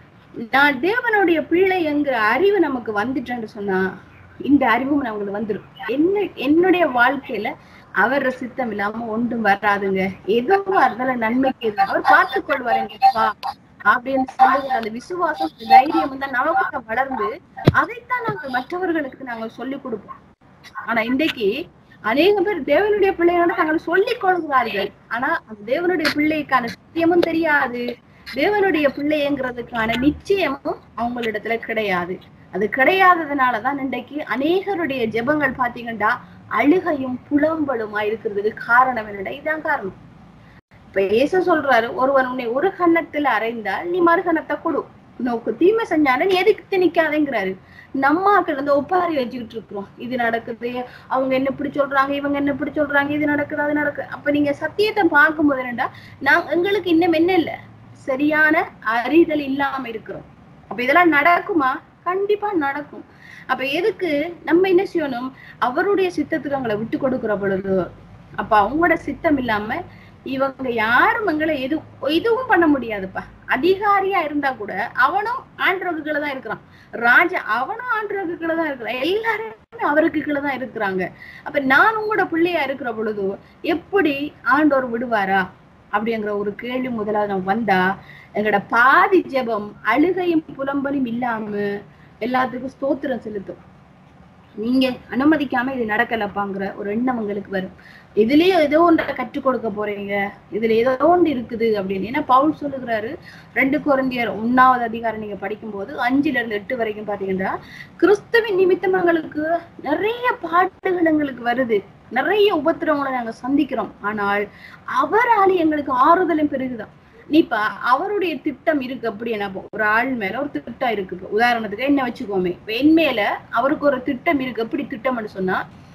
நான் தேவனுடைய பிள்ளை என்கிற அறிவு நமக்கு வந்துட்டேன்னு சொன்னா இந்த அறிவும் நம்மளுக்கு வந்துடும் என்ன என்னுடைய வாழ்க்கையில அவர் சித்தம் இல்லாம ஒன்றும் வராதுங்க எதுவும் இருந்தாலும் நன்மைக்கு எது. அவர் பார்த்துக் கொள்வாருங்கப்பா அப்படின்னு சொல்லுகிற அந்த விசுவாசம் அந்த தைரியம் தான் நமக்குள்ள வளர்ந்து அதைத்தான் நாங்கள் மற்றவர்களுக்கு நாங்கள் சொல்லிக் கொடுப்போம் ஆனா இன்றைக்கு அநேக பேர் தேவனுடைய பிள்ளையோட தாங்கள் சொல்லிக் கொள்கிறார்கள் ஆனா அந்த தேவனுடைய பிள்ளைக்கான சத்தியமும் தெரியாது தேவனுடைய பிள்ளைங்கிறதுக்கான நிச்சயமும் அவங்களிடத்துல கிடையாது அது கிடையாததுனாலதான் இன்றைக்கு அநேகருடைய ஜெபங்கள் பாத்தீங்கன்னா அழுகையும் புலம்பலுமா இருக்கிறதுக்கு காரணம் என்னடா இதான் காரணம் இப்ப இயேசு சொல்றாரு ஒருவன் உன்னை ஒரு கன்னத்துல அறைந்தால் நீ மறுகணத்தை கொடு நோக்கு தீமை செஞ்சாலும் நீ எதுக்கு திணிக்காதேங்கிறாரு நம்ம ஆக்கள் வந்து ஒப்பாரி வச்சுக்கிட்டு இருக்கிறோம் இது நடக்குது அவங்க என்ன இப்படி சொல்றாங்க இவங்க என்ன இப்படி சொல்றாங்க இது நடக்குது அது நடக்குது அப்ப நீங்க சத்தியத்தை பார்க்கும்போது என்னடா நான் எங்களுக்கு இன்னும் என்ன இல்ல சரியான அறிதல் இல்லாம இருக்கிறோம் அப்ப இதெல்லாம் நடக்குமா கண்டிப்பா நடக்கும் அப்ப எதுக்கு நம்ம என்ன செய்யணும் அவருடைய சித்தத்துக்கு அவங்கள விட்டு கொடுக்கிற பொழுது அப்ப அவங்களோட சித்தம் இல்லாம இவங்க யாரும் எங்களை எது இதுவும் பண்ண முடியாதுப்பா அதிகாரியா இருந்தா கூட அவனும் ஆண்டவருக்கு கீழே தான் இருக்கிறான் ராஜா அவனும் ஆண்டவருக்கு கீழே தான் இருக்கிறான் எல்லாருமே அவருக்கு கீழே தான் இருக்கிறாங்க அப்ப நான் உங்களோட பிள்ளையா இருக்கிற பொழுது எப்படி ஆண்டவர் விடுவாரா அப்படிங்கிற ஒரு கேள்வி முதலாவது நம்ம வந்தா எங்களோட பாதி ஜெபம் அழுகையும் புலம்பலும் இல்லாம எல்லாத்துக்கும் ஸ்தோத்திரம் செலுத்தும் நீங்க அனுமதிக்காம இது நடக்கலப்பாங்கிற ஒரு எண்ணம் உங்களுக்கு வரும் இதுலயே ஏதோ ஒன்றை கற்றுக் கொடுக்க போறீங்க இதுல ஏதோ ஒன்று இருக்குது அப்படின்னு ஏன்னா பவுல் சொல்லுகிறாரு ரெண்டு குழந்தையர் ஒன்னாவது அதிகாரம் நீங்க படிக்கும்போது அஞ்சுல இருந்து எட்டு வரைக்கும் பாத்தீங்கன்னா கிறிஸ்துவின் நிமித்தம் எங்களுக்கு நிறைய பாட்டுகள் எங்களுக்கு வருது நிறைய உபத்திரவங்களை நாங்க சந்திக்கிறோம் ஆனால் அவரால் எங்களுக்கு ஆறுதலும் பெருகுதான் நீப்ப அவருடைய திட்டம் இருக்கு அப்படி என்ன ஒரு ஆள் மேல ஒரு திட்டம் இருக்கு இப்ப உதாரணத்துக்கு என்ன வச்சுக்கோமே இப்ப என் மேல அவருக்கு ஒரு திட்டம் இருக்கு எப்படி திட்டம்னு சொன்னா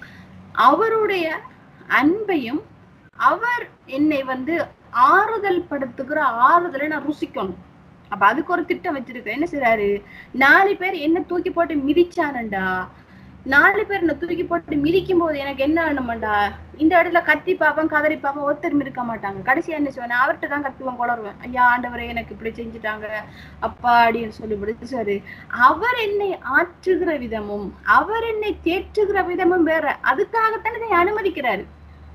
அவருடைய அன்பையும் அவர் என்னை வந்து ஆறுதல் படுத்துகிற ஆறுதலை நான் ருசிக்கணும் அப்ப அதுக்கு ஒரு திட்டம் வச்சிருக்கேன் என்ன செய்றாரு நாலு பேர் என்ன தூக்கி போட்டு மிதிச்சானண்டா நாலு பேர் என்ன தூக்கி போட்டு மிதிக்கும் போது எனக்கு என்ன வேணுமாண்டா இந்த இடத்துல கத்தி பார்ப்பேன் கதறி பார்ப்பேன் ஒருத்தர் மிதிக்க மாட்டாங்க கடைசியா என்ன செய்வேன் அவர்கிட்ட தான் கத்துவேன் குளருவேன் ஐயா ஆண்டவரே எனக்கு இப்படி செஞ்சுட்டாங்க அப்பா அப்படின்னு சொல்லி பிடிச்சாரு அவர் என்னை ஆற்றுகிற விதமும் அவர் என்னை தேற்றுகிற விதமும் வேற அதுக்காகத்தான் இதை அனுமதிக்கிறாரு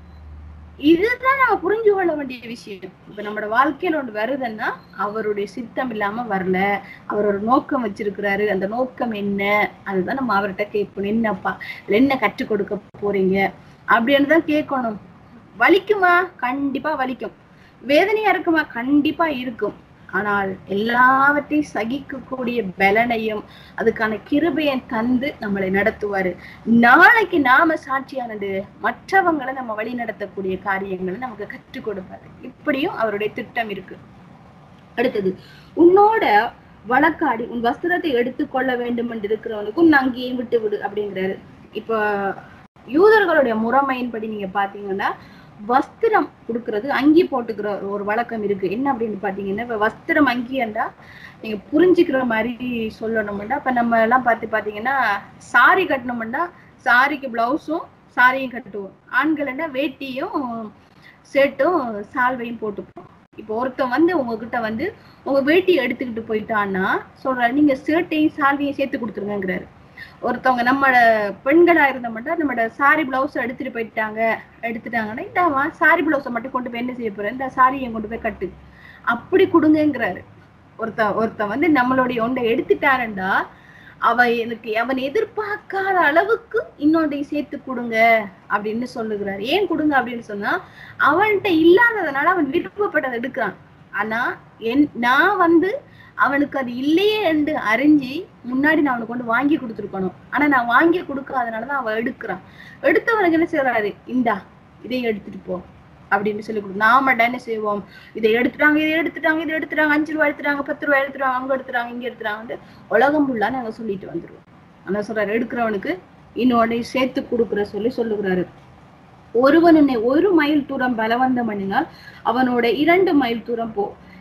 இதுதான் நம்ம புரிஞ்சு கொள்ள வேண்டிய விஷயம் இப்ப நம்மளோட வாழ்க்கையில ஒன்று வருதுன்னா அவருடைய சித்தம் இல்லாம வரல அவர் ஒரு நோக்கம் வச்சிருக்கிறாரு அந்த நோக்கம் என்ன அதுதான் நம்ம அவர்கிட்ட கேட்கணும் என்னப்பா இதுல என்ன கற்றுக் கொடுக்க போறீங்க அப்படின்னு தான் கேட்கணும் வலிக்குமா கண்டிப்பா வலிக்கும் வேதனையா இருக்குமா கண்டிப்பா இருக்கும் ஆனால் எல்லாவற்றையும் சகிக்கக்கூடிய பலனையும் அதுக்கான கிருபையை தந்து நம்மளை நடத்துவாரு நாளைக்கு நாம சாட்சியானது மற்றவங்களை நம்ம வழி நடத்தக்கூடிய காரியங்களை நமக்கு கற்றுக் கொடுப்பாரு இப்படியும் அவருடைய திட்டம் இருக்கு அடுத்தது உன்னோட வழக்காடி உன் வஸ்திரத்தை எடுத்துக்கொள்ள வேண்டும் என்று இருக்கிறவனுக்கும் உன் அங்கேயும் விட்டு விடு அப்படிங்கிறாரு இப்ப யூதர்களுடைய முறைமையின்படி நீங்க பாத்தீங்கன்னா வஸ்திரம் கொடுக்கறது அங்கி போட்டுக்கிற ஒரு வழக்கம் இருக்கு என்ன அப்படின்னு பாத்தீங்கன்னா இப்ப வஸ்திரம் அங்கியண்டா நீங்க புரிஞ்சுக்கிற மாதிரி சொல்லணும்னா இப்ப நம்ம எல்லாம் பார்த்து பாத்தீங்கன்னா சாரி கட்டணும்னா சாரிக்கு பிளவுஸும் சாரியும் கட்டுவோம் ஆண்கள்னா வேட்டியும் ஷர்ட்டும் சால்வையும் போட்டுப்போம் இப்போ ஒருத்தன் வந்து உங்ககிட்ட வந்து உங்க வேட்டியை எடுத்துக்கிட்டு போயிட்டான்னா சொல்றாரு நீங்க ஷர்ட்டையும் சால்வையும் சேர்த்து கொடுத்துருங்கிறாரு ஒருத்தவங்க நம்மளோட பெண்களா இருந்த மட்டும் நம்மளோட சாரி பிளவுஸ் எடுத்துட்டு போயிட்டாங்க எடுத்துட்டாங்கன்னா இந்தாமா சாரி பிளவுஸை மட்டும் கொண்டு போய் என்ன செய்ய போறேன் இந்த சாரியை கொண்டு போய் கட்டு அப்படி கொடுங்கங்கிறாரு ஒருத்த ஒருத்தன் வந்து நம்மளுடைய ஒன்றை எடுத்துட்டாருண்டா அவ எனக்கு அவன் எதிர்பார்க்காத அளவுக்கு இன்னொன்றை சேர்த்து கொடுங்க அப்படின்னு சொல்லுகிறாரு ஏன் கொடுங்க அப்படின்னு சொன்னா அவன்கிட்ட இல்லாததுனால அவன் விருப்பப்பட்டதை எடுக்கிறான் ஆனா என் நான் வந்து அவனுக்கு அது இல்லையே என்று அறிஞ்சு முன்னாடி நான் அவனுக்கு கொண்டு வாங்கி கொடுத்துருக்கணும் ஆனா நான் வாங்கி கொடுக்காதனாலதான் அவன் எடுக்கிறான் எடுத்தவனுக்கு என்ன செய்யறாரு இந்தா இதை எடுத்துட்டு போ அப்படின்னு சொல்லி கொடுக்கும் நாம என்ன செய்வோம் இதை எடுத்துட்டாங்க இதை எடுத்துட்டாங்க இதை எடுத்துட்டாங்க அஞ்சு ரூபாய் எடுத்துட்டாங்க பத்து ரூபாய் எடுத்துட்டாங்க அங்க எடுத்துட்டாங்க இங்க எடுத்துட்டாங்க உலகம் ஃபுல்லா நாங்க சொல்லிட்டு வந்துருவோம் ஆனா சொல்றாரு எடுக்கிறவனுக்கு இன்னொன்னு சேர்த்து கொடுக்குற சொல்லி சொல்லுகிறாரு ஒருவன் உன்னை ஒரு மைல் தூரம் பலவந்தம் பண்ணினால் அவனோட இரண்டு மைல் தூரம் போ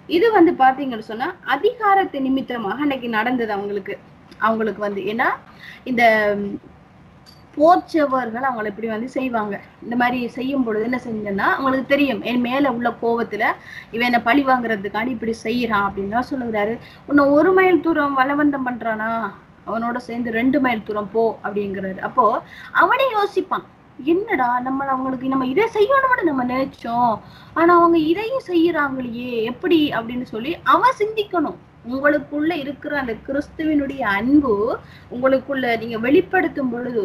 இது வந்து பாத்தீங்கன்னு சொன்னா அதிகாரத்து நிமித்தமாக அன்னைக்கு நடந்தது அவங்களுக்கு அவங்களுக்கு வந்து ஏன்னா இந்த ம், போர்ச்சவர்கள் அவங்களை இப்படி வந்து செய்வாங்க இந்த மாதிரி செய்யும் பொழுது என்ன செஞ்சேன்னா அவங்களுக்கு தெரியும் என் மேல உள்ள கோவத்துல இவன் என்ன பழி வாங்குறதுக்காண்டி இப்படி செய்யறான் அப்படின்னு சொல்லுகிறாரு உன்னை ஒரு மைல் தூரம் வலவந்தம் பண்றானா அவனோட சேர்ந்து ரெண்டு மைல் தூரம் போ அப்படிங்கிறாரு அப்போ அவனே யோசிப்பான் என்னடா நம்ம அவங்களுக்கு நம்ம இதை செய்யணும்னு நம்ம நினைச்சோம் ஆனா அவங்க இதையும் செய்யறாங்களையே எப்படி அப்படின்னு சொல்லி அவன் சிந்திக்கணும் உங்களுக்குள்ள இருக்கிற அந்த கிறிஸ்துவினுடைய அன்பு உங்களுக்குள்ள நீங்க வெளிப்படுத்தும் பொழுது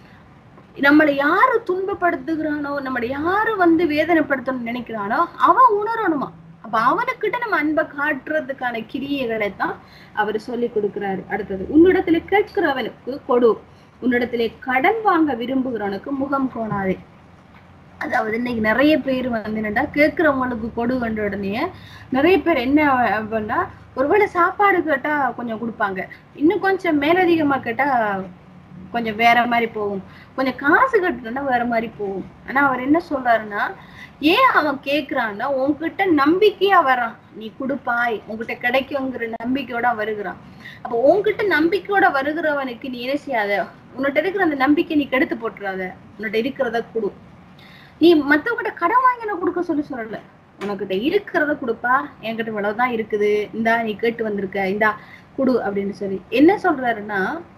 நம்மளை யாரு துன்பப்படுத்துகிறானோ நம்மளை யாரு வந்து வேதனைப்படுத்தணும்னு நினைக்கிறானோ அவன் உணரணுமா அப்ப அவனுக்கிட்ட நம்ம அன்பை காட்டுறதுக்கான கிரியைகளை தான் அவர் சொல்லி கொடுக்கிறாரு அடுத்தது உன்னிடத்துல கேட்கிறவனுக்கு கொடு உன்னிடத்திலே கடன் வாங்க விரும்புகிறவனுக்கு முகம் கோணாதே அதாவது இன்னைக்கு நிறைய பேர் வந்து என்னடா கேட்கிறவங்களுக்கு கொடு கண்ட உடனே நிறைய பேர் என்ன அப்படின்னா ஒருவேளை சாப்பாடு கேட்டா கொஞ்சம் கொடுப்பாங்க இன்னும் கொஞ்சம் மேலதிகமா கேட்டா கொஞ்சம் வேற மாதிரி போகும் கொஞ்சம் காசு கட்டுனா வேற மாதிரி போகும் ஆனா அவர் என்ன சொல்றாருன்னா ஏன் அவன் கேக்குறான்னா உன்கிட்ட நம்பிக்கையா வரான் நீ கொடுப்பாய் உன்கிட்ட கிடைக்குங்கிற நம்பிக்கையோட வருகிறான் அப்ப உன்கிட்ட நம்பிக்கையோட வருகிறவனுக்கு நீ என்ன செய்யாத உன்கிட்ட இருக்கிற அந்த நம்பிக்கை நீ கெடுத்து போட்டுறாத உன்கிட்ட இருக்கிறத கொடு நீ மத்தவங்கிட்ட கடன் வாங்கி நான் கொடுக்க சொல்லி சொல்லல உனக்கிட்ட இருக்கிறத கொடுப்பா என்கிட்ட இவ்வளவுதான் இருக்குது இந்தா நீ கேட்டு வந்திருக்க இந்தா குடு அப்படின்னு சொல்லி என்ன சொல்றாருன்னா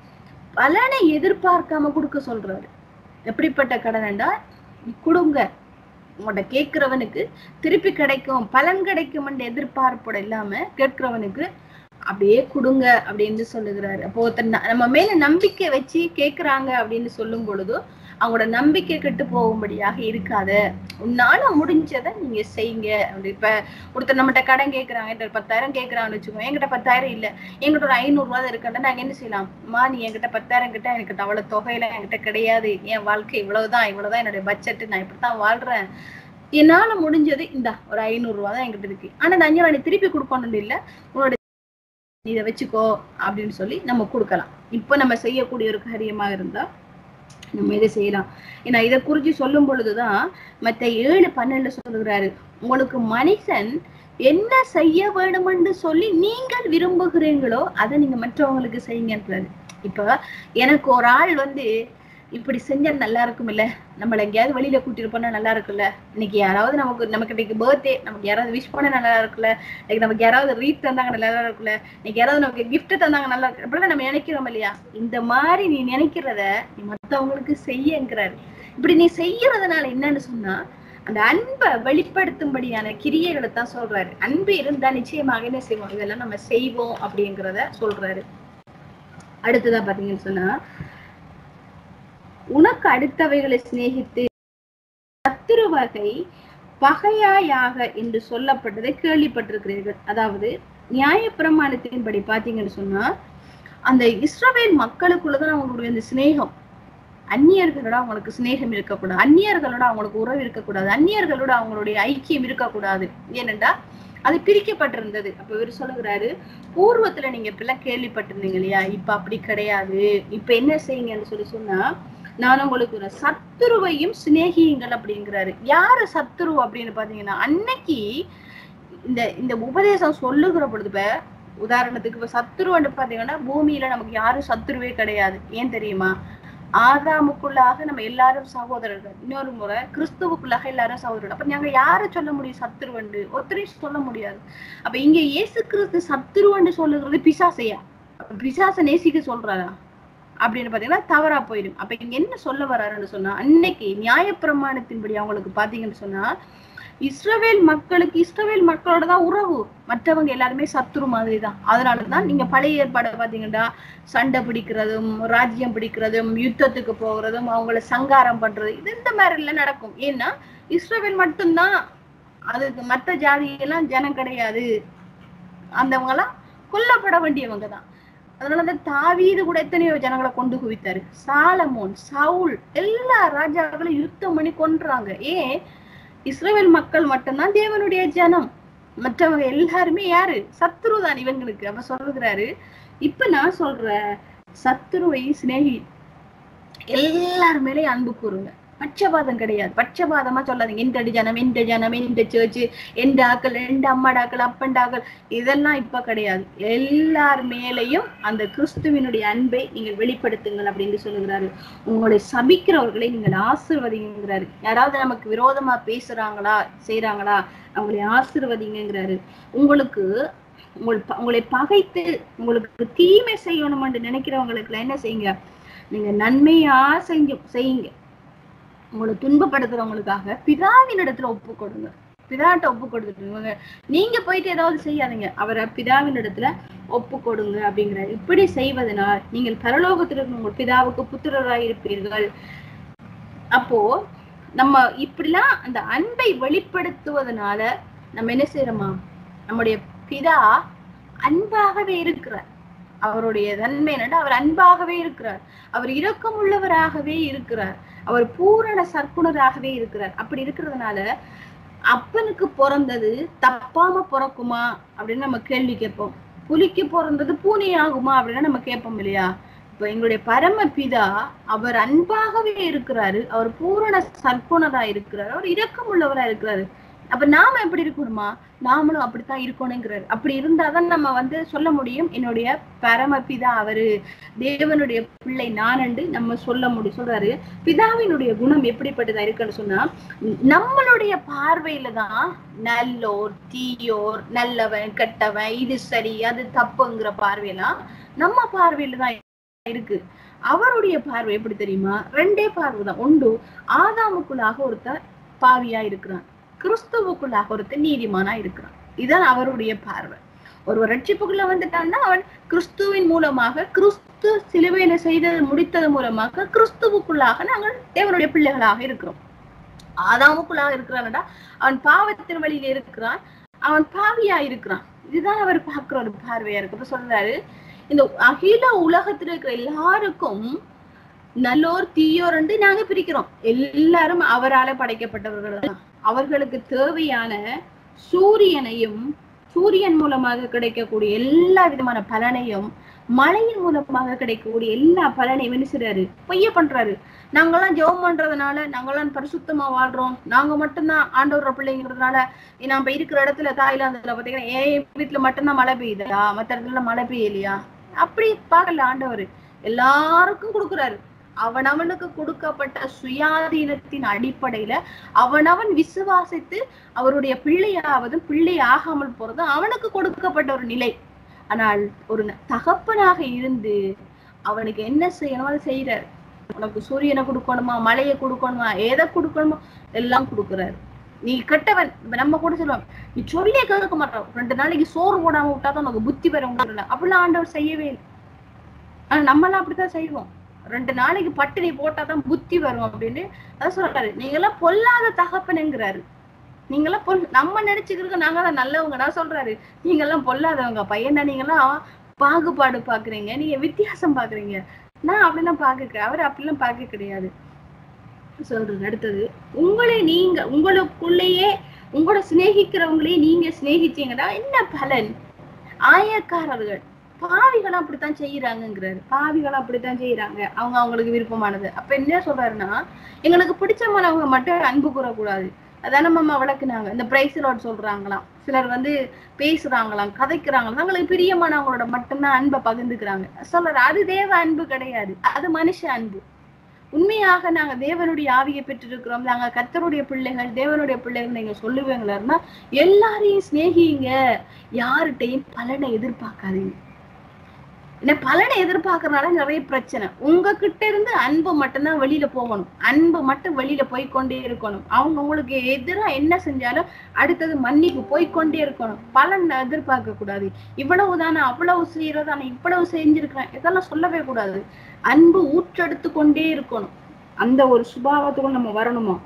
பலனை எதிர்பார்க்காம கொடுக்க சொல்றாரு எப்படிப்பட்ட கடன்டா நீ கொடுங்க உங்கள்ட்ட கேட்கிறவனுக்கு திருப்பி கிடைக்கும் பலன் கிடைக்கும்ன்ற எதிர்பார்ப்போட இல்லாம கேட்கிறவனுக்கு அப்படியே கொடுங்க அப்படின்னு சொல்லுகிறாரு அப்போ ஒருத்தர் ந- நம்ம மேல நம்பிக்கை வச்சு கேக்குறாங்க அப்படின்னு சொல்லும் பொழுது அவங்களோட நம்பிக்கை கெட்டு போகும்படியாக இருக்காத உன்னால முடிஞ்சதை நீங்க செய்யுங்க அப்படி இப்ப ஒருத்தர் நம்மகிட்ட கடன் கேக்குறாங்க என்கிட்ட ஒரு பத்தாயிரம் கேக்குறாங்கன்னு வச்சுக்கோங்க என்கிட்ட பத்தாயிரம் இல்ல என்கிட்ட ஒரு ஐநூறு ரூபாய் இருக்குன்னா நாங்க என்ன செய்யலாம் அம்மா நீ என்கிட்ட பத்தாயிரம் கிட்ட எனக்கு அவ்வளவு தொகையில என்கிட்ட கிடையாது என் வாழ்க்கை இவ்வளவுதான் இவ்வளவுதான் என்னுடைய பட்ஜெட் நான் இப்படித்தான் வாழ்றேன் என்னால முடிஞ்சது இந்த ஒரு ஐநூறு ரூபாய் தான் என்கிட்ட இருக்கு ஆனா இந்த அஞ்சு ரூபாய் நீ திருப்பி கொடுக்கணும் இல்ல உன்னோட நீ இதை வச்சுக்கோ அப்படின்னு சொல்லி நம்ம கொடுக்கலாம் இப்ப நம்ம செய்யக்கூடிய ஒரு காரியமா இருந்தா நம்ம இதை செய்யலாம் ஏன்னா இதை குறிச்சு சொல்லும் பொழுதுதான் மத்த ஏழு பன்னெண்டுல சொல்லுகிறாரு உங்களுக்கு மனுஷன் என்ன செய்ய வேணுமென்று சொல்லி நீங்கள் விரும்புகிறீங்களோ அதை நீங்க மற்றவங்களுக்கு செய்யுங்கன்றாரு இப்ப எனக்கு ஒரு ஆள் வந்து இப்படி செஞ்சா நல்லா இருக்கும் இல்ல நம்மள எங்கேயாவது வெளியில கூட்டிட்டு போனா நல்லா இருக்குல்ல இன்னைக்கு யாராவது நமக்கு நமக்கு இன்னைக்கு பர்த்டே நமக்கு யாராவது விஷ் பண்ண நல்லா இருக்குல்ல இன்னைக்கு நமக்கு யாராவது ரீட் தந்தாங்க நல்லா இருக்குல்ல இன்னைக்கு யாராவது நமக்கு gift தந்தாங்க நல்லா இருக்கு அப்படிலாம் நம்ம நினைக்கிறோம் இல்லையா இந்த மாதிரி நீ நினைக்கிறத நீ மத்தவங்களுக்கு செய்யங்கிறாரு இப்படி நீ செய்யறதுனால என்னன்னு சொன்னா அந்த அன்பை வெளிப்படுத்தும்படியான கிரியைகளை தான் சொல்றாரு அன்பு இருந்தா நிச்சயமாக என்ன செய்வோம் இதெல்லாம் நம்ம செய்வோம் அப்படிங்கிறத சொல்றாரு அடுத்ததா பாத்தீங்கன்னு சொன்னா உனக்கு அடுத்தவைகளை சிநேகித்து சத்துரு வகை பகையாயாக என்று சொல்லப்பட்டதை கேள்விப்பட்டிருக்கிறீர்கள் அதாவது நியாயப்பிரமாணத்தின்படி பாத்தீங்கன்னு சொன்னா அந்த இஸ்ரவேல் மக்களுக்குள்ளதான் அவங்களுடைய அந்த சிநேகம் அந்நியர்களோட அவங்களுக்கு சிநேகம் இருக்கக்கூடாது அந்நியர்களோட அவங்களுக்கு உறவு இருக்கக்கூடாது அந்நியர்களோட அவங்களுடைய ஐக்கியம் இருக்கக்கூடாது ஏனென்றா அது பிரிக்கப்பட்டிருந்தது அப்ப இவர் சொல்லுகிறாரு பூர்வத்துல நீங்க இப்பெல்லாம் கேள்விப்பட்டிருந்தீங்க இல்லையா இப்ப அப்படி கிடையாது இப்ப என்ன செய்யுங்கன்னு சொல்லி சொன்னா நான் உங்களுக்கு ஒரு சத்துருவையும் சிநேகியுங்கள் அப்படிங்கிறாரு யாரு சத்துரு அப்படின்னு பாத்தீங்கன்னா அன்னைக்கு இந்த இந்த உபதேசம் சொல்லுகிற பொழுது இப்ப உதாரணத்துக்கு இப்ப சத்துருன்னு பாத்தீங்கன்னா பூமியில நமக்கு யாரும் சத்துருவே கிடையாது ஏன் தெரியுமா ஆதாமுக்குள்ளாக நம்ம எல்லாரும் சகோதரர்கள் இன்னொரு முறை கிறிஸ்துவுக்குள்ளாக எல்லாரும் சகோதரர்கள் அப்ப நாங்க யாரை சொல்ல முடியும் சத்துருவண்டு ஒருத்தரையும் சொல்ல முடியாது அப்ப இங்க இயேசு கிறிஸ்து சத்துருவண்டு சொல்லுகிறது பிசாசையா அப்ப பிசாசை நேசிக்க சொல்றாரா அப்படின்னு பாத்தீங்கன்னா தவறா போயிடும் அப்ப இங்க என்ன சொல்ல வர்றாருன்னு சொன்னா அன்னைக்கு நியாயப்பிரமாணத்தின்படி அவங்களுக்கு பாத்தீங்கன்னு சொன்னா இஸ்ரவேல் மக்களுக்கு இஸ்ரவேல் மக்களோட தான் உறவு மற்றவங்க எல்லாருமே சத்துரு மாதிரி தான் அதனாலதான் நீங்க பழைய ஏற்பாடு பாத்தீங்கன்னா சண்டை பிடிக்கிறதும் ராஜ்யம் பிடிக்கிறதும் யுத்தத்துக்கு போகிறதும் அவங்கள சங்காரம் பண்றது இது இந்த மாதிரி எல்லாம் நடக்கும் ஏன்னா இஸ்ரவேல் மட்டும்தான் அதுக்கு மற்ற ஜாதியெல்லாம் ஜனம் கிடையாது அந்தவங்க எல்லாம் கொல்லப்பட வேண்டியவங்க தான் அதனால அந்த தாவீது கூட எத்தனையோ ஜனங்களை கொண்டு குவித்தாரு சாலமோன் சவுல் எல்லா ராஜாக்களும் யுத்தம் பண்ணி கொன்றாங்க ஏன் இஸ்ரேல் மக்கள் மட்டும்தான் தேவனுடைய ஜனம் மற்றவங்க எல்லாருமே யாரு சத்ரு தான் இவங்களுக்கு அப்ப சொல்லுகிறாரு இப்ப நான் சொல்ற சத்ருவை சிநேகி எல்லார் மேலயும் அன்பு கூறுங்க பட்சபாதம் கிடையாது பட்சபாதமா சொல்லாதீங்க இந்த ஜனம் இந்த ஜனம் இந்த சேர்ச்சு எந்த ஆக்கள் எந்த அம்மாடாக்கள் அப்பண்டாக்கள் இதெல்லாம் இப்ப கிடையாது எல்லார் மேலையும் அந்த கிறிஸ்துவினுடைய அன்பை நீங்கள் வெளிப்படுத்துங்கள் அப்படின்னு சொல்லுகிறாரு உங்களை சபிக்கிறவர்களை நீங்கள் ஆசிர்வதிங்கிறாரு யாராவது நமக்கு விரோதமா பேசுறாங்களா செய்றாங்களா அவங்களை ஆசிர்வதிங்கிறாரு உங்களுக்கு உங்கள் ப- உங்களை பகைத்து உங்களுக்கு தீமை செய்யணும் என்று நினைக்கிறவங்களுக்கு என்ன செய்யுங்க நீங்க நன்மையா செஞ்சு செய்யுங்க உங்களை துன்பப்படுத்துறவங்களுக்காக பிதாவின் இடத்துல ஒப்பு கொடுங்க பிதாட்ட ஒப்பு கொடுத்துட்டு நீங்க போயிட்டு ஏதாவது செய்யாதீங்க அவரை பிதாவின் இடத்துல ஒப்பு கொடுங்க அப்படிங்கிற இப்படி செய்வதனால் நீங்கள் பரலோகத்தில் இருக்கிற உங்கள் பிதாவுக்கு புத்திரராய் இருப்பீர்கள் அப்போ நம்ம இப்படிலாம் அந்த அன்பை வெளிப்படுத்துவதனால நம்ம என்ன செய்யறோமா நம்முடைய பிதா அன்பாகவே இருக்கிறார் அவருடைய தன்மை என்னன்னா அவர் அன்பாகவே இருக்கிறார் அவர் இரக்கம் உள்ளவராகவே இருக்கிறார் அவர் பூரண சற்குணராகவே இருக்கிறார் அப்படி இருக்கிறதுனால அப்பனுக்கு பிறந்தது தப்பாம பிறக்குமா அப்படின்னு நம்ம கேள்வி கேட்போம் புலிக்கு பிறந்தது பூனை ஆகுமா அப்படின்னு நம்ம கேட்போம் இல்லையா இப்ப எங்களுடைய பரம பிதா அவர் அன்பாகவே இருக்கிறாரு அவர் பூரண சற்குணரா இருக்கிறாரு அவர் இரக்கம் உள்ளவரா இருக்கிறாரு அப்ப நாம எப்படி இருக்கணுமா நாமளும் அப்படித்தான் இருக்கணுங்கிறாரு அப்படி இருந்தாதான் நம்ம வந்து சொல்ல முடியும் என்னுடைய பரமபிதா அவரு தேவனுடைய பிள்ளை நானண்டு நம்ம சொல்ல முடியும் சொல்றாரு பிதாவினுடைய குணம் எப்படிப்பட்டதா இருக்குன்னு சொன்னா நம்மளுடைய பார்வையில தான் நல்லோர் தீயோர் நல்லவன் கெட்டவன் இது சரி அது தப்புங்கிற பார்வையெல்லாம் நம்ம பார்வையில தான் இருக்கு அவருடைய பார்வை எப்படி தெரியுமா ரெண்டே பார்வை தான் உண்டு ஆதாமுக்குள்ளாக ஒருத்தர் பாவியா இருக்கிறான் கிறிஸ்துவுக்குள்ளாக ஒருத்தர் நீதிமானா இருக்கிறான் இதுதான் அவருடைய பார்வை ஒருவர் ரட்சிப்புக்குள்ள வந்துட்டான்னா அவன் கிறிஸ்துவின் மூலமாக கிறிஸ்து சிலுவையில செய்தது முடித்தது மூலமாக கிறிஸ்துவுக்குள்ளாக நாங்கள் தேவனுடைய பிள்ளைகளாக இருக்கிறோம் ஆதாமுக்குள்ளாக இருக்கிறான்டா அவன் பாவத்தின் வழியில இருக்கிறான் அவன் பாவியா இருக்கிறான் இதுதான் அவர் பார்க்கிற ஒரு பார்வையா இருக்கு அப்ப சொல்றாரு இந்த அகில உலகத்துல இருக்கிற எல்லாருக்கும் நல்லோர் தீயோர் என்று நாங்க பிரிக்கிறோம் எல்லாரும் அவரால படைக்கப்பட்டவர்கள் தான் அவர்களுக்கு தேவையான சூரியனையும் சூரியன் மூலமாக கிடைக்கக்கூடிய எல்லா விதமான பலனையும் மழையின் மூலமாக கிடைக்கக்கூடிய எல்லா பலனையும் என்ன செய்றாரு பொய்ய பண்றாரு நாங்கெல்லாம் ஜெபம் பண்றதுனால நாங்கெல்லாம் பரிசுத்தமா வாழ்றோம் நாங்க மட்டும்தான் ஆண்டவர பிள்ளைங்கிறதுனால நாம இருக்கிற இடத்துல தாய்லாந்துல பாத்தீங்கன்னா என் வீட்டுல மட்டும்தான் மழை பெய்யுதா மத்த இடத்துல மழை பெய்யலையா அப்படி பார்க்கல ஆண்டவர் எல்லாருக்கும் கொடுக்குறாரு அவனவனுக்கு கொடுக்கப்பட்ட சுயாதீனத்தின் அடிப்படையில அவனவன் விசுவாசித்து அவருடைய பிள்ளையாவதும் பிள்ளை ஆகாமல் போறதும் அவனுக்கு கொடுக்கப்பட்ட ஒரு நிலை ஆனால் ஒரு ந- தகப்பனாக இருந்து அவனுக்கு என்ன செய்யணுமோ அதை செய்யறாரு உனக்கு சூரியனை கொடுக்கணுமா மழையை கொடுக்கணுமா எதை கொடுக்கணுமோ எல்லாம் கொடுக்குறாரு நீ கெட்டவன் இப்ப நம்ம கூட சொல்லுவோம் நீ சொல்லியே கேட்க மாட்டோம் ரெண்டு நாளைக்கு சோறு போடாம விட்டாதான் உனக்கு புத்தி வரும் அப்படிலாம் ஆண்டவர் செய்யவே இல்லை ஆனா நம்மளாம் அப்படித்தான் செய்வோம் ரெண்டு நாளைக்கு பட்டினி போட்டாதான் புத்தி வரும் அப்படின்னு அதான் சொல்றாரு நீங்கெல்லாம் பொல்லாத தகப்பனுங்கிறாரு நீங்கெல்லாம் பொல் நம்ம நினைச்சுக்கிறதுக்கு நாங்க தான் நல்லவங்க நான் சொல்றாரு நீங்கெல்லாம் பொல்லாதவங்க பையனா நீங்கெல்லாம் பாகுபாடு பாக்குறீங்க நீங்க வித்தியாசம் பாக்குறீங்க நான் அப்படிலாம் பாக்க அவர் அப்படிலாம் பார்க்க கிடையாது சொல்றது அடுத்தது உங்களை நீங்க உங்களுக்குள்ளேயே உங்களோட சிநேகிக்கிறவங்களே நீங்க சிநேகிச்சீங்கன்னா என்ன பலன் ஆயக்காரர்கள் பாவிகளும் அப்படித்தான் செய்யறாங்கங்கிறாரு பாவிகளும் அப்படித்தான் செய்யறாங்க அவங்க அவங்களுக்கு விருப்பமானது அப்ப என்ன சொல்றாருன்னா எங்களுக்கு பிடிச்சமானவங்க மட்டும் அன்பு கூறக்கூடாது அதான் நம்ம விளக்குனாங்க இந்த பிரைஸ் லாட் சொல்றாங்களாம் சிலர் வந்து பேசுறாங்களாம் கதைக்கிறாங்களாம் அவங்களுக்கு பிரியமானவங்களோட மட்டும்தான் அன்பை பகிர்ந்துக்கிறாங்க சொல்றாரு அது தேவ அன்பு கிடையாது அது மனுஷ அன்பு உண்மையாக நாங்க தேவனுடைய ஆவியை பெற்றிருக்கிறோம் நாங்க கர்த்தருடைய பிள்ளைகள் தேவனுடைய பிள்ளைகள் நீங்க சொல்லுவீங்களா எல்லாரையும் சிநேகிங்க யார்கிட்டையும் பலனை எதிர்பார்க்காதீங்க என்ன பலனை எதிர்பார்க்கறதுனால நிறைய பிரச்சனை உங்ககிட்ட இருந்து அன்பு மட்டும்தான் வெளியில போகணும் அன்பு மட்டும் வெளியில போய்க்கொண்டே இருக்கணும் அவங்க உங்களுக்கு எதிரா என்ன செஞ்சாலும் அடுத்தது மன்னிப்பு போய்க்கொண்டே இருக்கணும் பலன் எதிர்பார்க்க கூடாது இவ்வளவுதானே அவ்வளவு செய்யறதானே இவ்வளவு செஞ்சிருக்கிறேன் இதெல்லாம் சொல்லவே கூடாது அன்பு ஊற்றெடுத்து கொண்டே இருக்கணும் அந்த ஒரு சுபாவத்துக்குள் நம்ம வரணுமா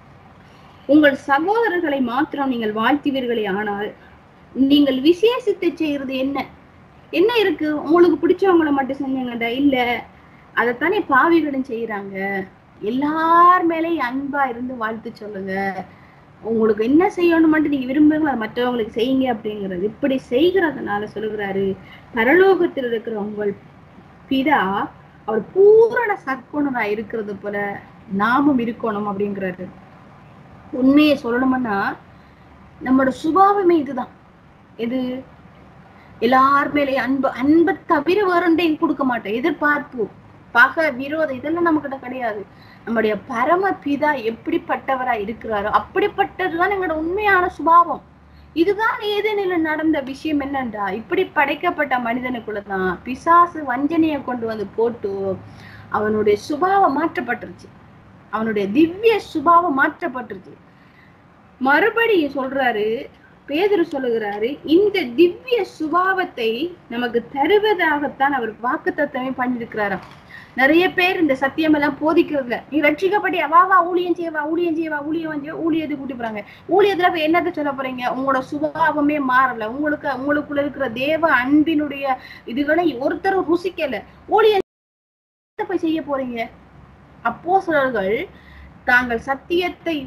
உங்கள் சகோதரர்களை மாத்திரம் நீங்கள் வாழ்த்துவீர்களே ஆனால் நீங்கள் விசேஷித்து செய்யறது என்ன என்ன இருக்கு உங்களுக்கு பிடிச்சவங்கள மட்டும் செஞ்சீங்கடா இல்ல அதைத்தானே பாவிகளும் செய்யறாங்க எல்லார் மேலேயும் அன்பா இருந்து வாழ்த்து சொல்லுங்க உங்களுக்கு என்ன செய்யணும் மட்டும் நீங்க விரும்புறீங்களோ அதை மற்றவங்களுக்கு செய்யுங்க அப்படிங்கிறது இப்படி செய்கிறதுனால சொல்லுகிறாரு பரலோகத்தில் இருக்கிற உங்கள் பிதா அவர் பூரண சற்குணரா இருக்கிறது போல நாமும் இருக்கணும் அப்படிங்கிறாரு உண்மையை சொல்லணும்னா நம்மளோட சுபாவமே இதுதான் இது எல்லார் மேலே அன்பு அன்பை தவிர வேறொன்றையும் கொடுக்க மாட்டோம் எதிர்பார்ப்பு பகை விரோதம் இதெல்லாம் நம்ம கிட்ட கிடையாது நம்முடைய பரம பிதா எப்படிப்பட்டவரா இருக்கிறாரோ அப்படிப்பட்டதுதான் எங்களோட உண்மையான சுபாவம் இதுதான் ஏதேனில் நடந்த விஷயம் என்னன்றா இப்படி படைக்கப்பட்ட மனிதனுக்குள்ளதான் பிசாசு வஞ்சனையை கொண்டு வந்து போட்டு அவனுடைய சுபாவம் மாற்றப்பட்டுருச்சு அவனுடைய திவ்ய சுபாவம் மாற்றப்பட்டுருச்சு மறுபடியும் சொல்றாரு பேதுரு சொல்லுகிறாரு இந்த திவ்ய சுபாவத்தை நமக்கு தருவதாகத்தான் அவர் வாக்குத்தத்தமே பண்ணிருக்கிறாராம் நிறைய பேர் இந்த சத்தியம் எல்லாம் போதிக்கிறதுல நீ ரட்சிக்கப்பட்டியா வா வா ஊழியம் செய்யவா ஊழியம் செய்யவா ஊழியம் செய்ய ஊழியத்தை கூட்டி போறாங்க ஊழியத்துல போய் என்னத்த சொல்ல போறீங்க உங்களோட சுபாவமே மாறல உங்களுக்கு உங்களுக்குள்ள இருக்கிற தேவ அன்பினுடைய இதுகளை ஒருத்தரும் ருசிக்கல ஊழியத்தை போய் செய்ய போறீங்க அப்போஸ்தலர்கள் தாங்கள் சத்தியத்தை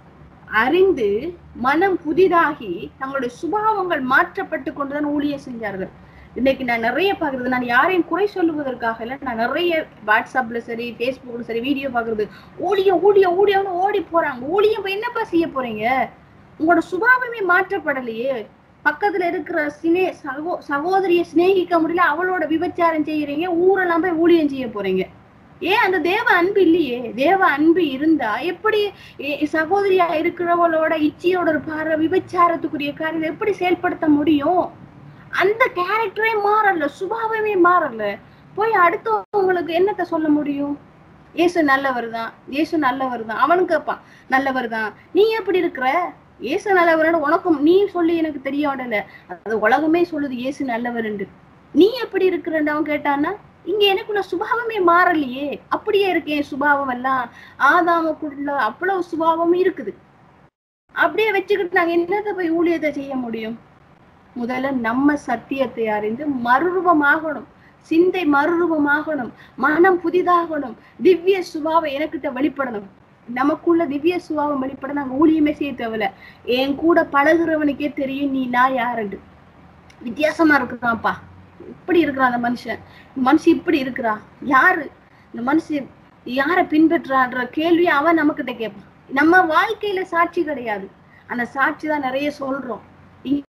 அறிந்து மனம் புதிதாகி தங்களுடைய சுபாவங்கள் மாற்றப்பட்டு கொண்டுதான் ஊழியம் செஞ்சார்கள் இன்னைக்கு நான் நிறைய பாக்குறது நான் யாரையும் குறை சொல்லுவதற்காக இல்ல நான் நிறைய வாட்ஸ்அப்ல சரி ஃபேஸ்புக்ல சரி வீடியோ பாக்குறது ஊழியம் ஊழியம் ஊழியம்னு ஓடி போறாங்க ஊழியம் போய் என்னப்பா செய்ய போறீங்க உங்களோட சுபாவமே மாற்றப்படலையே பக்கத்துல இருக்கிற சினே சகோ சகோதரியை சிநேகிக்க முடியல அவளோட விபச்சாரம் செய்யறீங்க ஊரெல்லாம் போய் ஊழியம் செய்ய போறீங்க ஏன் அந்த தேவ அன்பு இல்லையே தேவ அன்பு இருந்தா எப்படி எ- சகோதரியா இருக்கிறவளோட இச்சையோட ஒரு பார்வை விபச்சாரத்துக்குரிய காரியம் எப்படி செயல்படுத்த முடியும் அந்த கேரக்டரே மாறல சுபாவமே மாறல போய் அடுத்தவங்களுக்கு என்னத்த சொல்ல முடியும் இயேசு நல்லவர் தான் இயேசு நல்லவர் தான் அவனும் கேட்பான் நல்லவர் தான் நீ எப்படி இருக்கிற இயேசு நல்லவர்னு உனக்கும் நீ சொல்லி எனக்கு தெரிய விடல அது உலகமே சொல்லுது இயேசு நல்லவர்ன்னு நீ எப்படி இருக்கிறன்னு அவன் கேட்டான்னா இங்க எனக்குள்ள சுபாவமே மாறலையே அப்படியே இருக்கேன் சுபாவம் எல்லாம் ஆதாமுக்குள்ள அவ்வளவு சுபாவம் இருக்குது அப்படியே வச்சுக்கிட்டு நாங்க என்னத்தை போய் ஊழியத்தை செய்ய முடியும் முதல்ல நம்ம சத்தியத்தை அறிந்து மறுரூபமாகணும் சிந்தை மறுரூபமாகணும் மனம் புதிதாகணும் திவ்ய சுபாவம் எனக்கிட்ட வெளிப்படணும் நமக்குள்ள திவ்ய சுபாவம் வெளிப்பட நாங்க ஊழியமே செய்ய தேவையில்ல என் கூட பழகுறவனுக்கே தெரியும் நீ நான் யாருண்டு வித்தியாசமா இருக்கிறான்ப்பா இப்படி இருக்கிறான் அந்த மனுஷன் இந்த மனுஷன் இப்படி இருக்கிறா யாரு இந்த மனுஷன் யாரை பின்பற்றான்ற கேள்வி அவன் நம்மகிட்ட கேட்பான் நம்ம வாழ்க்கையில சாட்சி கிடையாது அந்த சாட்சி தான் நிறைய சொல்றோம் இ-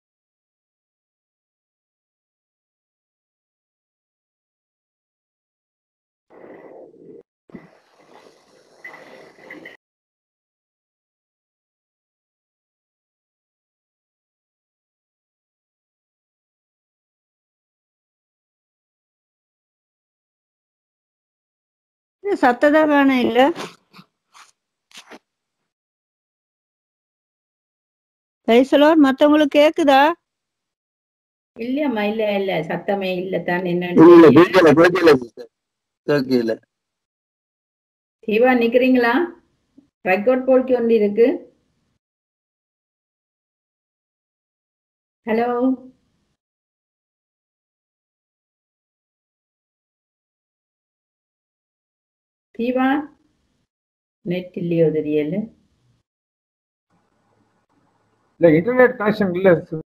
சத்ததா காண இல்ல பேசலோர் மத்தவங்களுக்கு கேக்குதா இல்லையம்மா இல்ல இல்ல சத்தமே இல்லத்தான் இல்ல என்னன்னு கேட்கல கேட்கல sister. கேட்கல தீவா நிக்கிறீங்களா ரெக்கார்ட் போல்க்கு ஒன்று இருக்கு ஹலோ தீவா நெட் இல்லையோ தெரியல இல்ல இன்டர்நெட் கனெக்ஷன் இல்ல